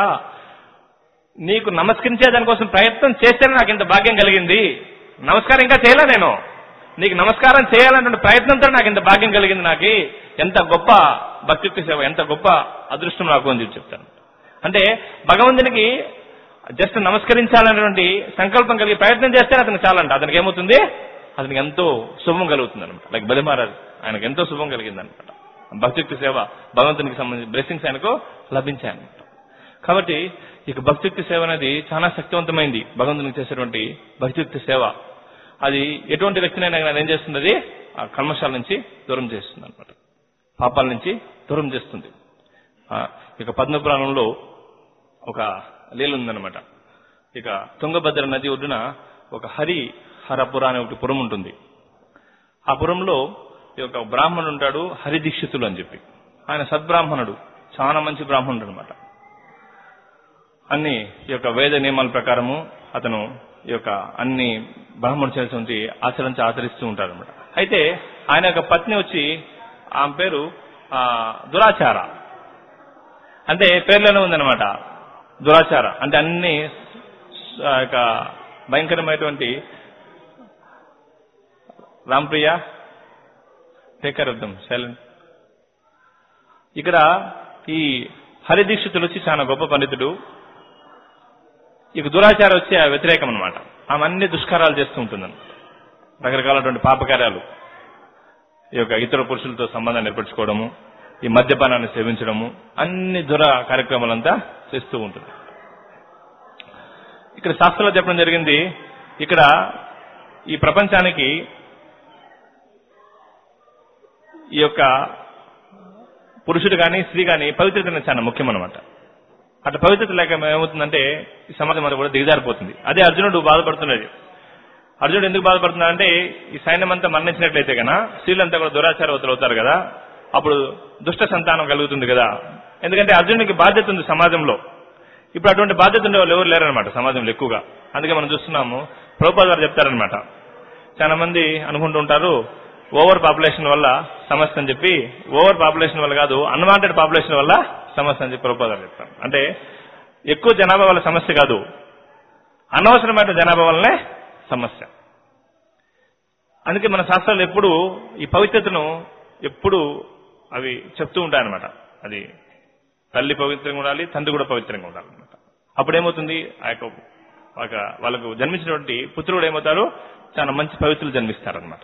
నీకు నమస్కరించే దానికోసం ప్రయత్నం చేస్తేనే నాకు ఇంత భాగ్యం కలిగింది నమస్కారం ఇంకా చేయలే నేను నీకు నమస్కారం చేయాలనే ప్రయత్నంతో నాకు ఇంత భాగ్యం కలిగింది నాకు ఎంత గొప్ప భక్తియుక్త సేవ ఎంత గొప్ప అదృష్టం నాకు అని చెప్పి చెప్తాను అంటే భగవంతునికి జస్ట్ నమస్కరించాలనేటువంటి సంకల్పం కలిగి ప్రయత్నం చేస్తే అతనికి చాలంట అతనికి ఏమవుతుంది అతనికి ఎంతో శుభం కలుగుతుంది అనమాట లైక్ బలి మహారాజ్ ఆయనకు ఎంతో శుభం కలిగింది అనమాట భక్తియుక్త సేవ భగవంతునికి సంబంధించిన బ్లెస్సింగ్స్ ఆయనకు లభించాయి అనమాట కాబట్టి ఇక భక్తియుక్త సేవ అనేది చాలా శక్తివంతమైంది భగవంతునికి చేసేటువంటి భక్తియుక్త సేవ అది ఎటువంటి వ్యక్తినైనా కానీ ఏం చేస్తుంది అది ఆ కల్మశాల నుంచి దూరం చేస్తుంది అనమాట పాపాల నుంచి దూరం చేస్తుంది ఆ, ఇక పద్మపురాణంలో ఒక లీల ఉందన్నమాట ఇక తుంగభద్ర నది ఒడ్డున ఒక హరి హరపుర అనే ఒకటి పురం ఉంటుంది ఆ పురంలో ఈ యొక్క బ్రాహ్మణుడు ఉంటాడు హరిదీక్షితులు అని చెప్పి ఆయన సద్బ్రాహ్మణుడు చాలా మంచి బ్రాహ్మణుడు అనమాట అన్ని ఈ యొక్క వేద నియమాల ప్రకారము అతను ఈ యొక్క అన్ని బ్రాహ్మణుడు చేసినటువంటి ఆచరించి ఆచరిస్తూ ఉంటారు అనమాట అయితే ఆయన యొక్క పత్ని వచ్చి ఆమె పేరు ఆ, దురాచార అంటే పేర్లోనే ఉందన్నమాట దురాచార అంటే అన్ని స- ఆ యొక్క భయంకరమైనటువంటి రాంప్రియ టేకర్ అర్థం సైలెంట్ ఇక్కడ ఈ హరిదీక్షితులు వచ్చి చాలా గొప్ప పండితుడు ఇక దురాచారం వచ్చి ఆ వ్యతిరేకం అనమాట ఆమె అన్ని దుష్కారాలు చేస్తూ ఉంటుందని రకరకాలటువంటి పాపకార్యాలు ఈ యొక్క ఇతర పురుషులతో సంబంధాన్ని ఏర్పరచుకోవడము ఈ మద్యపానాన్ని సేవించడము అన్ని దుర కార్యక్రమాలంతా చేస్తూ ఉంటుంది ఇక్కడ శాస్త్రంలో చెప్పడం జరిగింది ఇక్కడ ఈ ప్రపంచానికి ఈ యొక్క పురుషుడు కానీ స్త్రీ కానీ పవిత్రత అనేది చాలా ముఖ్యం అనమాట అట్లా పవిత్రత లేక ఏమవుతుందంటే ఈ సమాజం అంతా కూడా దిగజారిపోతుంది అదే అర్జునుడు బాధపడుతున్నది అర్జునుడు ఎందుకు బాధపడుతున్నాడంటే ఈ సైన్యం అంతా మరణించినట్లయితే కనుక స్త్రీలంతా కూడా దురాచారవతులు అవుతారు కదా అప్పుడు దుష్ట సంతానం కలుగుతుంది కదా ఎందుకంటే అర్జునుడికి బాధ్యత ఉంది సమాజంలో ఇప్పుడు అటువంటి బాధ్యత ఉండే వాళ్ళు ఎవరు లేరనమాట సమాజంలో ఎక్కువగా అందుకే మనం చూస్తున్నాము ప్రభుపాద గారు చెప్తారనమాట చాలా మంది అనుకుంటూ ఉంటారు ఓవర్ పాపులేషన్ వల్ల సమస్య అని చెప్పి ఓవర్ పాపులేషన్ వల్ల కాదు అన్వాంటెడ్ పాపులేషన్ వల్ల సమస్య అని చెప్పి ప్రభుపాద గారు చెప్తారు అంటే ఎక్కువ జనాభా వల్ల సమస్య కాదు అనవసరమైన జనాభా వల్లనే సమస్య అందుకే మన శాస్త్రాలు ఎప్పుడు ఈ పవిత్రతను ఎప్పుడు అవి చెప్తూ ఉంటాయన్నమాట అది తల్లి పవిత్రంగా ఉండాలి తండ్రి కూడా పవిత్రంగా ఉండాలన్నమాట అప్పుడు ఏమవుతుంది ఆ యొక్క ఒక వాళ్ళకు జన్మించినటువంటి పుత్రుడు ఏమవుతారు చాలా మంచి పవిత్రులు జన్మిస్తారనమాట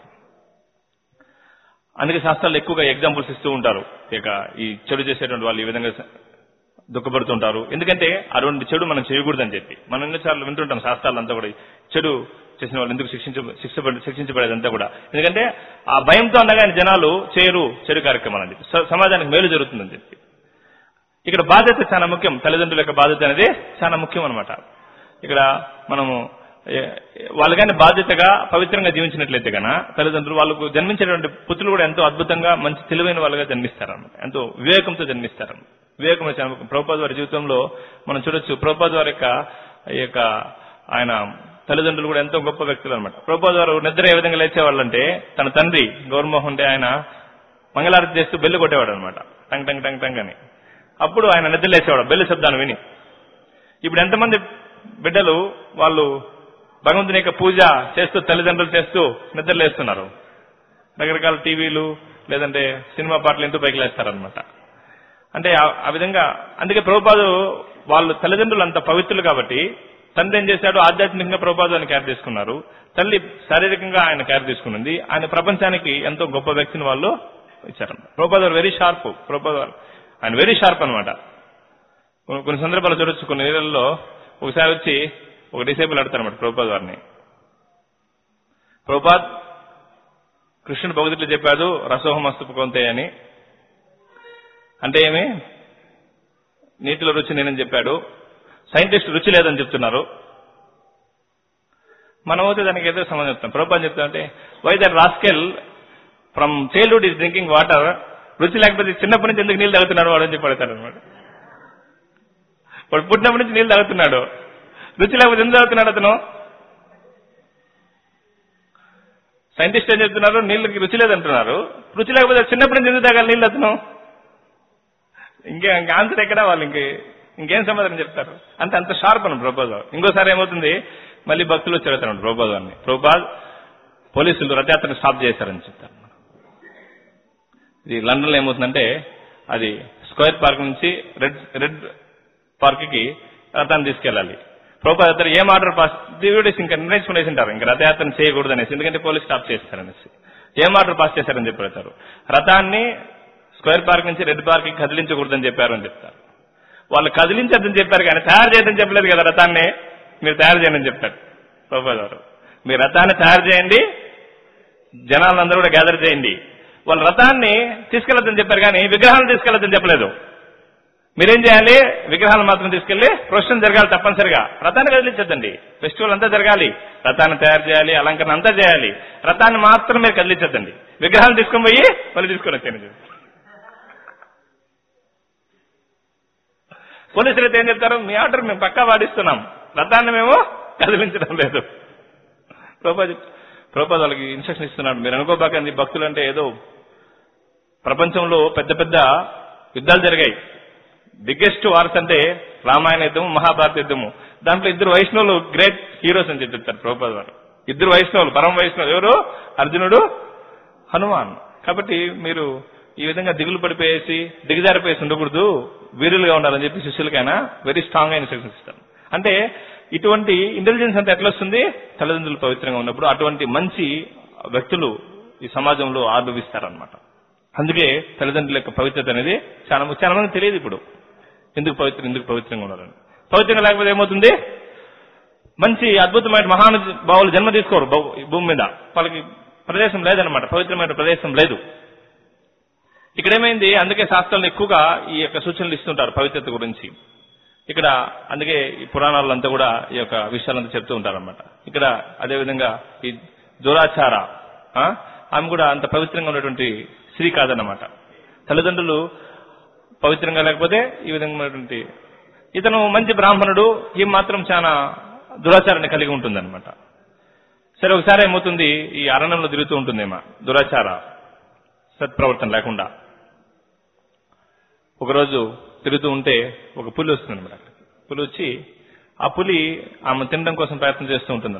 అందుకే శాస్త్రాలు ఎక్కువగా ఎగ్జాంపుల్స్ ఇస్తూ ఉంటారు ఇక ఈ చెడు చేసేటువంటి వాళ్ళు ఈ విధంగా స- దుఃఖపడుతుంటారు ఎందుకంటే అటువంటి చెడు మనం చేయకూడదని చెప్పి మనం ఎన్నిసార్లు వింటుంటాం శాస్త్రాలంతా కూడా ఈ చెడు చేసిన వాళ్ళు ఎందుకు శిక్షించ శిక్షపడి శిక్షించబడేదంతా కూడా ఎందుకంటే ఆ భయంతో ఉండగానే జనాలు చేయరు చెడు కార్యక్రమాలు అని చెప్పి స- సమాజానికి మేలు జరుగుతుందని చెప్పి ఇక్కడ బాధ్యత చాలా ముఖ్యం తల్లిదండ్రుల యొక్క బాధ్యత అనేది చాలా ముఖ్యం అనమాట ఇక్కడ మనము ఏ- వాళ్ళు కానీ బాధ్యతగా పవిత్రంగా జీవించినట్లయితే కనుక తల్లిదండ్రులు వాళ్ళకు జన్మించేటువంటి పుత్రులు కూడా ఎంతో అద్భుతంగా మంచి తెలివైన వాళ్ళుగా జన్మిస్తారన్నమాట ఎంతో వివేకంతో జన్మిస్తారు వివేకం చాలా ముఖ్యం. ప్రభుపాద వారి జీవితంలో మనం చూడొచ్చు ప్రభుపాద వారి యొక్క ఈ యొక్క ఆయన తల్లిదండ్రులు కూడా ఎంతో గొప్ప వ్యక్తులు అనమాట ప్రభుపాద వారు నిద్ర ఏ విధంగా లేచేవాళ్ళంటే తన తండ్రి గౌరమోహన్ డే ఆయన మంగళారతి చేస్తూ బెల్లు కొట్టేవాడు అనమాట టంగ్ టంగ్ టంగ్ టంగ్ అని అప్పుడు ఆయన నిద్ర లేచేవాడు బెల్లు శబ్దాన్ని విని ఇప్పుడు ఎంతమంది బిడ్డలు వాళ్ళు భగవంతుని యొక్క పూజ చేస్తూ తల్లిదండ్రులు చేస్తూ నిద్రలేస్తున్నారు రకరకాల టీవీలు లేదంటే సినిమా పాటలు ఎంతో పైకి లేస్తారనమాట అంటే ఆ- ఆ విధంగా అందుకే ప్రభుపాదు వాళ్ళు తల్లిదండ్రులు అంత పవిత్రులు కాబట్టి తండ్రి ఏం చేశాడు ఆధ్యాత్మికంగా ప్రభుపాదు అని కేర్ తీసుకున్నారు తల్లి శారీరకంగా ఆయన కేర్ తీసుకున్నది ఆయన ప్రపంచానికి ఎంతో గొప్ప వ్యక్తిని వాళ్ళు ఇచ్చారు ప్రభుపాదు వెరీ షార్ప్ ప్రభుపాదు ఆయన వెరీ షార్ప్ అనమాట కొన్ని కొన్ని సందర్భాలు చూడొచ్చు కొన్ని నీళ్ళల్లో ఒకసారి వచ్చి ఒక డిసేబుల్ అడతారన్నమాట ప్రభుపాద్ వారిని ప్రభుపాద్ కృష్ణుడు భగవద్గీతలో చెప్పాడు రసోహమస్తు కొంతే అని అంటే ఏమి నీటిలో రుచి నేనని చెప్పాడు సైంటిస్ట్ రుచి లేదని చెప్తున్నారు మనం అయితే దానికి ఏదో సంబంధం చెప్తాం ప్రభుపాద్ చెప్తా అంటే why that rascal from childhood is drinking water రుచి లేకపోతే చిన్నప్పటి నుంచి ఎందుకు నీళ్ళు తాగుతున్నాడు వాడు అని చెప్పి అడుగుతాడు అనమాట వాడు పుట్టినప్పటి నుంచి నీళ్ళు తాగుతున్నాడు రుచి లేకపోతే ఎందుకు తాగుతున్నాడు అతను సైంటిస్ట్ ఏం చెప్తున్నారు నీళ్ళకి రుచి లేదంటున్నారు రుచి లేకపోతే చిన్నప్పటి నుంచి ఎందుకు తాగాలి నీళ్ళు అతను ఇంకే ఇంక ఆన్సర్ ఎక్కడ వాళ్ళు ఇంకే ఇంకేం సమాధానం చెప్తారు అంత అంత షార్ప్ అని ప్రపోజల్ ఇంకోసారి ఏమవుతుంది మళ్ళీ భక్తులు వచ్చి అడుగుతారు ప్రపోజల్ని ప్రపోజ్ పోలీసులు రథయాత్రను స్టాప్ చేశారని చెప్తారు ఇది లండన్ లో ఏమవుతుందంటే అది స్క్వేర్ పార్క్ నుంచి రెడ్ రెడ్ పార్క్ కి రథాన్ని తీసుకెళ్ళాలి ప్రభుపాద ఇద్దరు ఏం ఆర్డర్ పాస్ దివ్యుడేసి ఇంకా నిర్ణయించుకుని ఉంటారు ఇంకా రథయాత్రను చేయకూడదు అనేసి ఎందుకంటే పోలీస్ స్టాప్ చేస్తారనేసి ఏం ఆర్డర్ పాస్ చేశారని చెప్పి పెడతారు రథాన్ని స్క్వేర్ పార్క్ నుంచి రెడ్ పార్క్ కి కదిలించకూడదని చెప్పారు అని చెప్తారు వాళ్ళు కదిలించద్దని చెప్పారు కానీ తయారు చేయదని చెప్పలేదు కదా రథాన్ని మీరు తయారు చేయండి అని చెప్పారు ప్రభుపాద గారు మీరు రథాన్ని తయారు చేయండి జనాలందరూ కూడా గ్యాదర్ చేయండి వాళ్ళు రథాన్ని తీసుకెళ్లొద్దని చెప్పారు కానీ విగ్రహాలను తీసుకెళ్లొద్దని చెప్పలేదు మీరేం చేయాలి విగ్రహాలు మాత్రం తీసుకెళ్లి ప్రొఫెషన్ జరగాలి తప్పనిసరిగా రథాన్ని కదిలించద్దండి ఫెస్టివల్ అంతా జరగాలి రథాన్ని తయారు చేయాలి అలంకరణ అంతా చేయాలి రథాన్ని మాత్రం మీరు కదిలించద్దండి విగ్రహాలు తీసుకొని పోయి మళ్ళీ తీసుకొని వచ్చాను పోలీసులు అయితే ఏం చెప్తారు మీ ఆర్డర్ మేము పక్కా వాడిస్తున్నాం రథాన్ని మేము కదిలించడం లేదు ప్రభుపాద ప్రభుపాద వాళ్ళకి ఇన్స్ట్రక్షన్ ఇస్తున్నాడు మీరు అనుకోబాకండి భక్తులు అంటే ఏదో ప్రపంచంలో పెద్ద పెద్ద యుద్ధాలు జరిగాయి బిగ్గెస్ట్ వార్స్ అంటే రామాయణ యుద్ధము మహాభారత యుద్ధము దాంట్లో ఇద్దరు వైష్ణవులు గ్రేట్ హీరోస్ అని చెప్పి చెప్తారు ప్రభుపాద వారు ఇద్దరు వైష్ణవులు పరమ వైష్ణవులు ఎవరు అర్జునుడు హనుమాన్ కాబట్టి మీరు ఈ విధంగా దిగులు పడిపోయేసి దిగజారిపోయేసి ఉండకూడదు వీరులుగా ఉండాలని చెప్పి శిష్యులకైనా వెరీ స్ట్రాంగ్ గా ఇన్స్ట్రక్షన్స్ ఇస్తారు అంటే ఇటువంటి ఇంటెలిజెన్స్ అంతా ఎట్లా వస్తుంది తల్లిదండ్రులు పవిత్రంగా ఉన్నప్పుడు అటువంటి మంచి వ్యక్తులు ఈ సమాజంలో ఆవిర్భవిస్తారనమాట అందుకే తల్లిదండ్రుల యొక్క పవిత్రత అనేది చాలా చాలా మంది తెలియదు ఇప్పుడు ఎందుకు పవిత్రం ఎందుకు పవిత్రంగా ఉండాలని పవిత్రంగా లేకపోతే ఏమవుతుంది మంచి అద్భుతమైన మహాను బావులు జన్మ తీసుకోరు భూ- ఈ భూమి మీద వాళ్ళకి ప్రదేశం లేదనమాట పవిత్రమైన ప్రదేశం లేదు ఇక్కడ ఏమైంది అందుకే శాస్త్రాలు ఎక్కువగా ఈ యొక్క సూచనలు ఇస్తుంటారు పవిత్రత గురించి ఇక్కడ అందుకే ఈ పురాణాల్లో అంతా కూడా ఈ యొక్క విషయాలంతా చెప్తూ ఉంటారన్నమాట ఇక్కడ అదేవిధంగా ఈ దురాచార ఆ, ఆమె కూడా అంత పవిత్రంగా ఉన్నటువంటి స్త్రీ కాదన్నమాట తల్లిదండ్రులు పవిత్రంగా లేకపోతే ఈ విధంగా ఉన్నటువంటి ఇతను మంచి బ్రాహ్మణుడు ఈ మాత్రం చాలా దురాచారాన్ని కలిగి ఉంటుందన్నమాట సరే ఒకసారి ఏమవుతుంది ఈ అరణ్యంలో తిరుగుతూ ఉంటుందేమో దురాచార సత్ప్రవర్తన లేకుండా ఒకరోజు తిరుగుతూ ఉంటే ఒక పులి వస్తుంది అనమాట పులి వచ్చి ఆ పులి ఆమె తినడం కోసం ప్రయత్నం చేస్తూ ఉంటుంది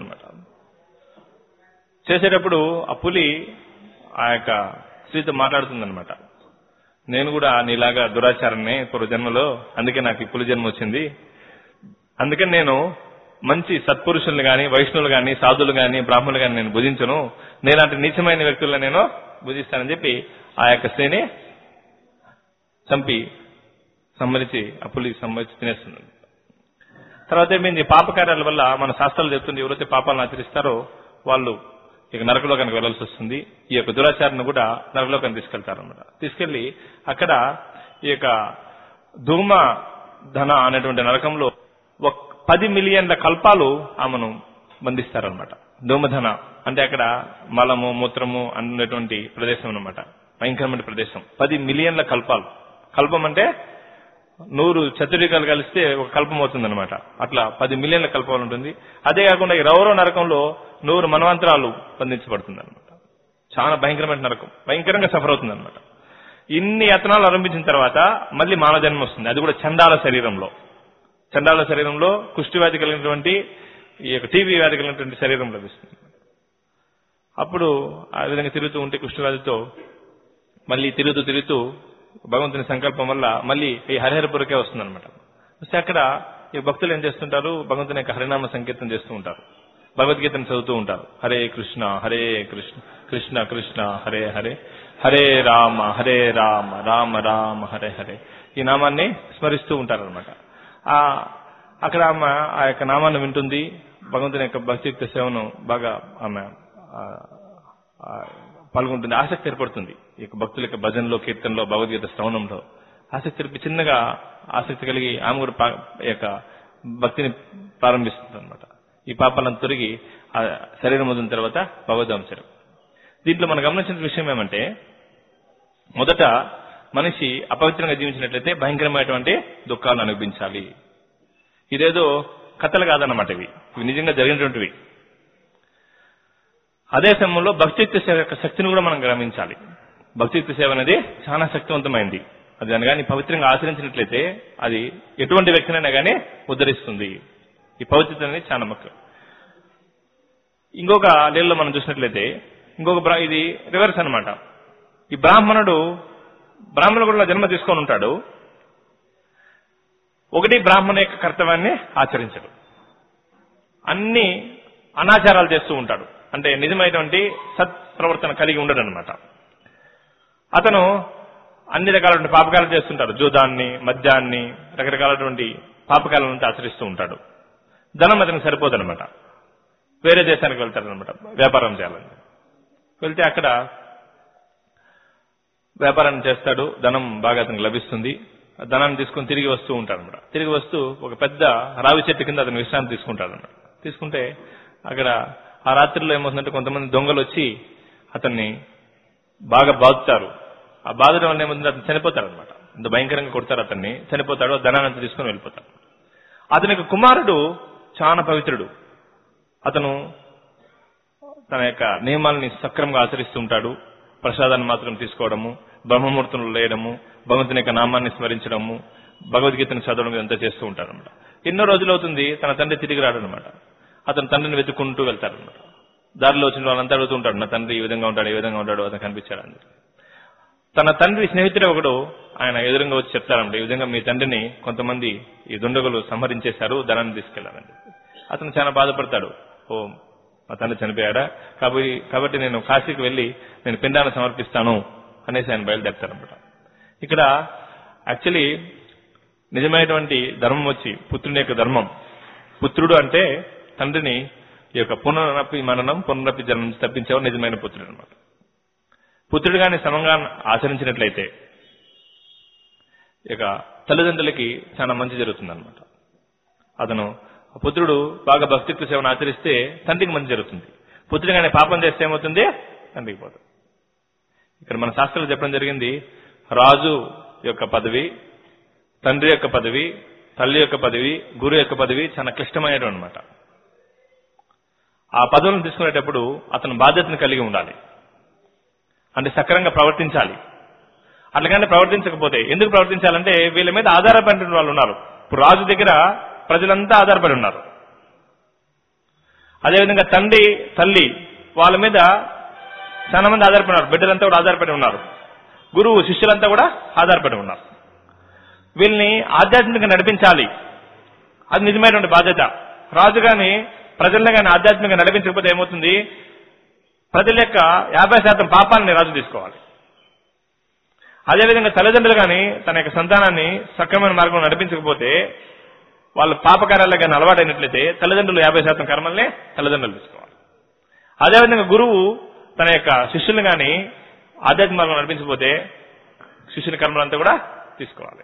చేసేటప్పుడు ఆ పులి ఆ యొక్క స్త్రీతో మాట్లాడుతుందన్నమాట నేను కూడా నీలాగా దురాచారాన్ని పూర్వ జన్మలో అందుకే నాకు ఈ పులి జన్మ వచ్చింది అందుకని నేను మంచి సత్పురుషుల్ని గాని వైష్ణవులు గాని సాధువులు గాని బ్రాహ్మణులు గాని నేను భుజించను నేలాంటి నీచమైన వ్యక్తులను నేను భుజిస్తానని చెప్పి ఆ యొక్క స్త్రీని చంపి సంహరించి ఆ పులి సంహరించి తినేస్తుంది తర్వాత ఏమైంది పాపకార్యాల వల్ల మన శాస్త్రాలు చెప్తుంది ఎవరైతే పాపాలను ఆచరిస్తారో వాళ్ళు ఇక నరకలోకానికి వెళ్లాల్సి వస్తుంది ఈ యొక్క దురాచారాన్ని కూడా నరకలోకానికి తీసుకెళ్తారు అనమాట తీసుకెళ్లి అక్కడ ఈ యొక్క ధూమ ధన అనేటువంటి నరకంలో ఒక పది మిలియన్ల కల్పాలు ఆమెను బంధిస్తారనమాట ధూమధన అంటే అక్కడ మలము మూత్రము అనేటువంటి ప్రదేశం అనమాట భయంకరమైన ప్రదేశం పది మిలియన్ల కల్పాలు కల్పం అంటే నూరు చతురికలు కలిస్తే ఒక కల్పం అవుతుంది అనమాట అట్లా పది మిలియన్ల కల్పాలు ఉంటుంది అదే కాకుండా ఈ రౌరవ నరకంలో నూరు మనవంతరాలు బంధించబడుతుంది అనమాట చాలా భయంకరమైన నరకం భయంకరంగా సఫర్ అవుతుంది అనమాట ఇన్ని యత్నాలు ఆరంభించిన తర్వాత మళ్ళీ మానవ జన్మ వస్తుంది అది కూడా చండాల శరీరంలో చండాల శరీరంలో కుష్టి వ్యాధి కలిగినటువంటి ఈ యొక్క టీవీ వ్యాధి కలిగినటువంటి శరీరం లభిస్తుంది అప్పుడు ఆ విధంగా తిరుగుతూ ఉంటే కుష్ఠవ్యాధితో మళ్ళీ తిరుగుతూ తిరుగుతూ భగవంతుని సంకల్పం వల్ల మళ్ళీ ఈ హరిహరపురకే వస్తుందన్నమాట వస్తే అక్కడ ఈ భక్తులు ఏం చేస్తుంటారు భగవంతుని యొక్క హరినామ సంకీర్తన చేస్తూ ఉంటారు భగవద్గీతను చదువుతూ ఉంటారు హరే కృష్ణ హరే కృష్ణ కృష్ణ కృష్ణ హరే హరే హరే రామ హరే రామ రామ రామ హరే హరే ఈ నామాన్ని స్మరిస్తూ ఉంటారన్నమాట ఆ అక్కడ ఆమె ఆ యొక్క నామాన్ని వింటుంది భగవంతుని యొక్క భక్తియుక్త సేవను బాగా ఆమె ఆ, ఆ, పాల్గొంటుంది ఆసక్తి ఏర్పడుతుంది ఈ యొక్క భక్తుల యొక్క భజనలో కీర్తనలో భగవద్గీత శ్రవణంలో ఆసక్తి ఏర్పడి చిన్నగా ఆసక్తి కలిగి ఆమె కూడా పా- ఈ యొక్క భక్తిని ప్రారంభిస్తుంది అనమాట ఈ పాపాలను తొలగి ఆ శరీరం వదిలిన తర్వాత భగవద్వంశం దీంట్లో మనం గమనించిన విషయం ఏమంటే మొదట మనిషి అపవిత్రంగా జీవించినట్లయితే భయంకరమైనటువంటి దుఃఖాలను అనుభవించాలి ఇదేదో కథలు కాదన్నమాట ఇవి ఇవి నిజంగా జరిగినటువంటివి అదే సమయంలో భక్తియుక్త సేవ యొక్క శక్తిని కూడా మనం గమనించాలి భక్తియుక్త సేవ అనేది చాలా శక్తివంతమైంది అది దాన్ని కానీ పవిత్రంగా ఆచరించినట్లయితే అది ఎటువంటి వ్యక్తినైనా కానీ ఉద్ధరిస్తుంది ఈ పవిత్రత అనేది చాలా ముఖ్యం ఇంకొక లీలలో మనం చూసినట్లయితే ఇంకొక బ్రా- ఇది రివర్స్ అన్నమాట ఈ బ్రాహ్మణుడు బ్రాహ్మణుడు కూడా జన్మ తీసుకొని ఉంటాడు ఒకటి బ్రాహ్మణ యొక్క కర్తవ్యాన్ని ఆచరించడు అన్ని అనాచారాలు చేస్తూ ఉంటాడు అంటే నిజమైనటువంటి సత్ప్రవర్తన కలిగి ఉండడు అనమాట అతను అన్ని రకాలైన పాపకాలు చేస్తుంటాడు జూదాన్ని మద్యాన్ని రకరకాలటువంటి పాపకాలను ఆచరిస్తూ ఉంటాడు ధనం అతనికి సరిపోదన్నమాట వేరే దేశానికి వెళ్తాడనమాట వ్యాపారం చేయాలని వెళ్తే అక్కడ వ్యాపారం చేస్తాడు ధనం బాగా అతనికి లభిస్తుంది ఆ ధనాన్ని తీసుకుని తిరిగి వస్తూ ఉంటాడు అనమాట తిరిగి వస్తూ ఒక పెద్ద రావి చెట్టు కింద అతను విశ్రాంతి తీసుకుంటాడు అనమాట తీసుకుంటే అక్కడ ఆ రాత్రిలో ఏమవుతుందంటే కొంతమంది దొంగలు వచ్చి అతన్ని బాగా బాదుతారు ఆ బాధడం వల్ల ఏమవుతుంది అతను చనిపోతాడు అనమాట ఇంత భయంకరంగా కొడతారు అతన్ని చనిపోతాడు ఆ ధనాన్ని అంతా తీసుకుని వెళ్ళిపోతాడు అతని యొక్క కుమారుడు చాలా పవిత్రుడు అతను తన యొక్క నియమాలని సక్రమంగా ఆచరిస్తూ ఉంటాడు ప్రసాదాన్ని మాత్రం తీసుకోవడము బ్రహ్మముహూర్తంలో లేయడము భగవంతుని యొక్క నామాన్ని స్మరించడము భగవద్గీతను చదవడం ఇదంతా చేస్తూ ఉంటాడు అనమాట ఎన్నో రోజులు అవుతుంది తన తండ్రి తిరిగి రాడు అనమాట అతను తండ్రిని వెతుక్కుంటూ వెళ్తాడు అనమాట దారిలో వచ్చిన వాళ్ళంతా అడుగుతూ ఉంటాడు నా తండ్రి ఈ విధంగా ఉంటాడు ఈ విధంగా ఉంటాడు అతను కనిపించాడు అని తన తండ్రి స్నేహితుడే ఒకడు ఆయన ఎదురుగా వచ్చి చెప్తారంట ఈ విధంగా మీ తండ్రిని కొంతమంది ఈ దుండగులు సంహరించేశారు ధనాన్ని తీసుకెళ్లారండి అతను చాలా బాధపడతాడు ఓ మా తండ్రి చనిపోయాడా కాబట్టి కాబట్టి నేను కాశీకి వెళ్లి నేను పిండాన్ని సమర్పిస్తాను అనేసి ఆయన బయలుదేరతారనమాట ఇక్కడ యాక్చువల్లీ నిజమైనటువంటి ధర్మం వచ్చి పుత్రుని యొక్క ధర్మం పుత్రుడు అంటే తండ్రిని ఈ యొక్క పునరపి మననం పునరపి జన్మ నుంచి తప్పించేవాడు నిజమైన పుత్రుడు అనమాట పుత్రుడు గాని సమంగా ఆచరించినట్లయితే ఇక తల్లిదండ్రులకి చాలా మంచి జరుగుతుంది అనమాట అతను పుత్రుడు బాగా భక్తిత్వ సేవను ఆచరిస్తే తండ్రికి మంచి జరుగుతుంది పుత్రుడు కానీ పాపం చేస్తే ఏమవుతుంది తండ్రికి పోతుంది ఇక్కడ మన శాస్త్రాలు చెప్పడం జరిగింది రాజు యొక్క పదవి తండ్రి యొక్క పదవి తల్లి యొక్క పదవి గురు యొక్క పదవి చాలా క్లిష్టమైనటువంటి అనమాట ఆ పదవులను తీసుకునేటప్పుడు అతను బాధ్యతను కలిగి ఉండాలి అంటే సక్రంగా ప్రవర్తించాలి అట్లాగంటే ప్రవర్తించకపోతే ఎందుకు ప్రవర్తించాలంటే వీళ్ళ మీద ఆధారపడిన వాళ్ళు ఉన్నారు ఇప్పుడు రాజు దగ్గర ప్రజలంతా ఆధారపడి ఉన్నారు అదేవిధంగా తండ్రి తల్లి వాళ్ళ మీద చాలా మంది ఆధారపడి ఉన్నారు బిడ్డలంతా కూడా ఆధారపడి ఉన్నారు గురువు శిష్యులంతా కూడా ఆధారపడి ఉన్నారు వీళ్ళని ఆధ్యాత్మికంగా నడిపించాలి అది నిజమైనటువంటి బాధ్యత రాజు గాని ప్రజల్ని కానీ ఆధ్యాత్మికంగా నడిపించకపోతే ఏమవుతుంది ప్రజల యొక్క యాభై శాతం పాపాలని రాజు తీసుకోవాలి అదేవిధంగా తల్లిదండ్రులు కానీ తన యొక్క సంతానాన్ని సక్రమైన మార్గంలో నడిపించకపోతే వాళ్ళు పాపకార్యాలకు కానీ అలవాటైనట్లయితే తల్లిదండ్రులు యాభై శాతం కర్మల్ని తల్లిదండ్రులు తీసుకోవాలి అదేవిధంగా గురువు తన యొక్క శిష్యుల్ని కానీ ఆధ్యాత్మిక మార్గంలో నడిపించకపోతే శిష్యుని కర్మలంతా కూడా తీసుకోవాలి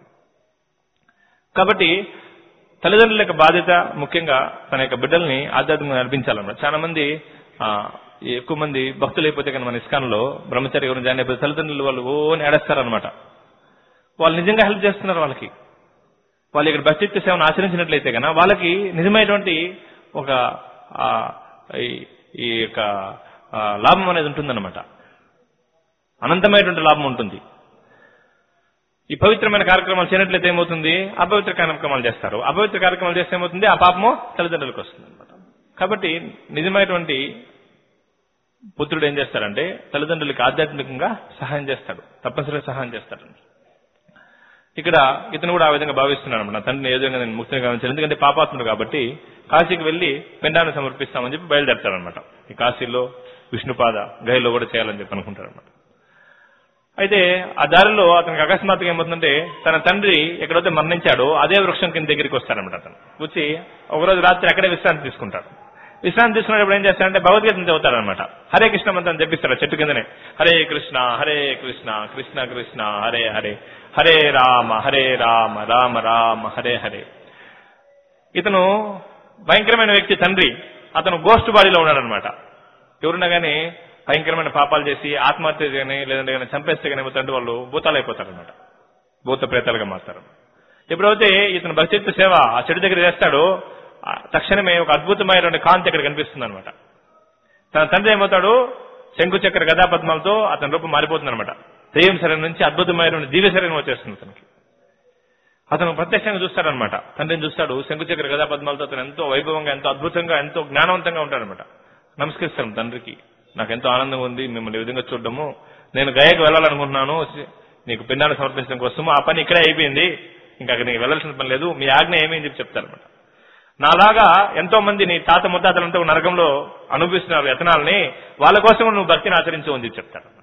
కాబట్టి తల్లిదండ్రుల యొక్క బాధ్యత ముఖ్యంగా తన యొక్క బిడ్డల్ని ఆధ్యాత్మికంగా నడిపించాలన్నమాట చాలా మంది ఆ, ఎక్కువ మంది భక్తులు అయిపోతే కానీ మన ఇస్కాన్లో బ్రహ్మచారి ఎవరు జాయిన్ అయిపోతే తల్లిదండ్రులు వాళ్ళు ఓ అని ఏడేస్తారనమాట వాళ్ళు నిజంగా హెల్ప్ చేస్తున్నారు వాళ్ళకి వాళ్ళు ఇక్కడ భక్తిత్వ సేవను ఆచరించినట్లయితే కనుక వాళ్ళకి నిజమైనటువంటి ఒక ఆ, ఈ- ఈ యొక్క ఆ, లాభం అనేది ఉంటుందన్నమాట అనంతమైనటువంటి లాభం ఉంటుంది ఈ పవిత్రమైన కార్యక్రమాలు చేయనట్లయితే ఏమవుతుంది అపవిత్ర కార్యక్రమాలు చేస్తారు అపవిత్ర కార్యక్రమాలు చేస్తే ఏమవుతుంది ఆ పాపము తల్లిదండ్రులకు వస్తుంది అనమాట కాబట్టి నిజమైనటువంటి పుత్రుడు ఏం చేస్తాడంటే తల్లిదండ్రులకి ఆధ్యాత్మికంగా సహాయం చేస్తాడు తప్పనిసరిగా సహాయం చేస్తాడు ఇక్కడ ఇతను కూడా ఆ విధంగా భావిస్తున్నాడు అనమాట తండ్రిని ఏ విధంగా నేను ముక్తిని గమనించాను ఎందుకంటే పాపాత్ముడు కాబట్టి కాశీకి వెళ్లి పిండాన్ని సమర్పిస్తామని చెప్పి బయలుదేరతాడనమాట ఈ కాశీలో విష్ణుపాద గైలో కూడా చేయాలని చెప్పి అనుకుంటాడనమాట అయితే ఆ దారిలో అతనికి అకస్మాత్తుగా ఏమవుతుందంటే తన తండ్రి ఎక్కడైతే మరణించాడో అదే వృక్షం కింద దగ్గరికి వస్తాడనమాట అతను వచ్చి ఒకరోజు రాత్రి అక్కడే విశ్రాంతి తీసుకుంటాడు విశ్రాంతి తీసుకునేటప్పుడు ఏం చేస్తాడంటే భగవద్గీతను చదువుతాడనమాట హరే కృష్ణ మంత్రం చెప్పిస్తాడు చెట్టు కిందనే హరే కృష్ణ హరే కృష్ణ కృష్ణ కృష్ణ హరే హరే హరే రామ హరే రామ రామ రామ హరే హరే ఇతను భయంకరమైన వ్యక్తి తండ్రి అతను గోస్ట్ బాడీలో ఉన్నాడనమాట ఎవరున్నా గానీ భయంకరమైన పాపాలు చేసి ఆత్మహత్య కానీ లేదంటే కానీ చంపేస్తే కానీ ఏమవుతారంటే వాళ్ళు భూతాలు అయిపోతారనమాట భూత ప్రేతాలుగా మారుతారు ఎప్పుడైతే ఇతను భక్తిత్వ సేవ ఆ చెడు దగ్గర చేస్తాడో ఆ తక్షణమే ఒక అద్భుతమైనటువంటి కాంతి అక్కడ కనిపిస్తుంది అనమాట తన తండ్రి ఏమవుతాడు శంకు చక్ర గదా పద్మాలతో అతని రూపం మారిపోతుంది అనమాట దెయ్యం శరీరం నుంచి అద్భుతమైనటువంటి దివ్య శరీరం వచ్చేస్తుంది అతనికి అతను ప్రత్యక్షంగా చూస్తాడనమాట తండ్రిని చూస్తాడు శంకుచక్ర గదా పద్మాలతో అతను ఎంతో వైభవంగా ఎంతో అద్భుతంగా ఎంతో జ్ఞానవంతంగా ఉంటాడనమాట నమస్కరిస్తాను తండ్రికి నాకు ఎంతో ఆనందంగా ఉంది మిమ్మల్ని ఈ విధంగా చూడడము నేను గయకు వెళ్ళాలనుకుంటున్నాను నీకు పిండాన్ని సమర్పించడం కోసము ఆ పని ఇక్కడే అయిపోయింది ఇంకా అక్కడ నీకు వెళ్ళాల్సిన పని లేదు మీ ఆజ్ఞ ఏమీ అని చెప్పి చెప్తారనమాట నాలాగా ఎంతో మంది నీ తాత ముత్తాతలంతా నరకంలో అనుభవిస్తున్నారు వ్యతనాలని వాళ్ళ కోసం నువ్వు భక్తిని ఆచరించు అని చెప్పి చెప్తారనమాట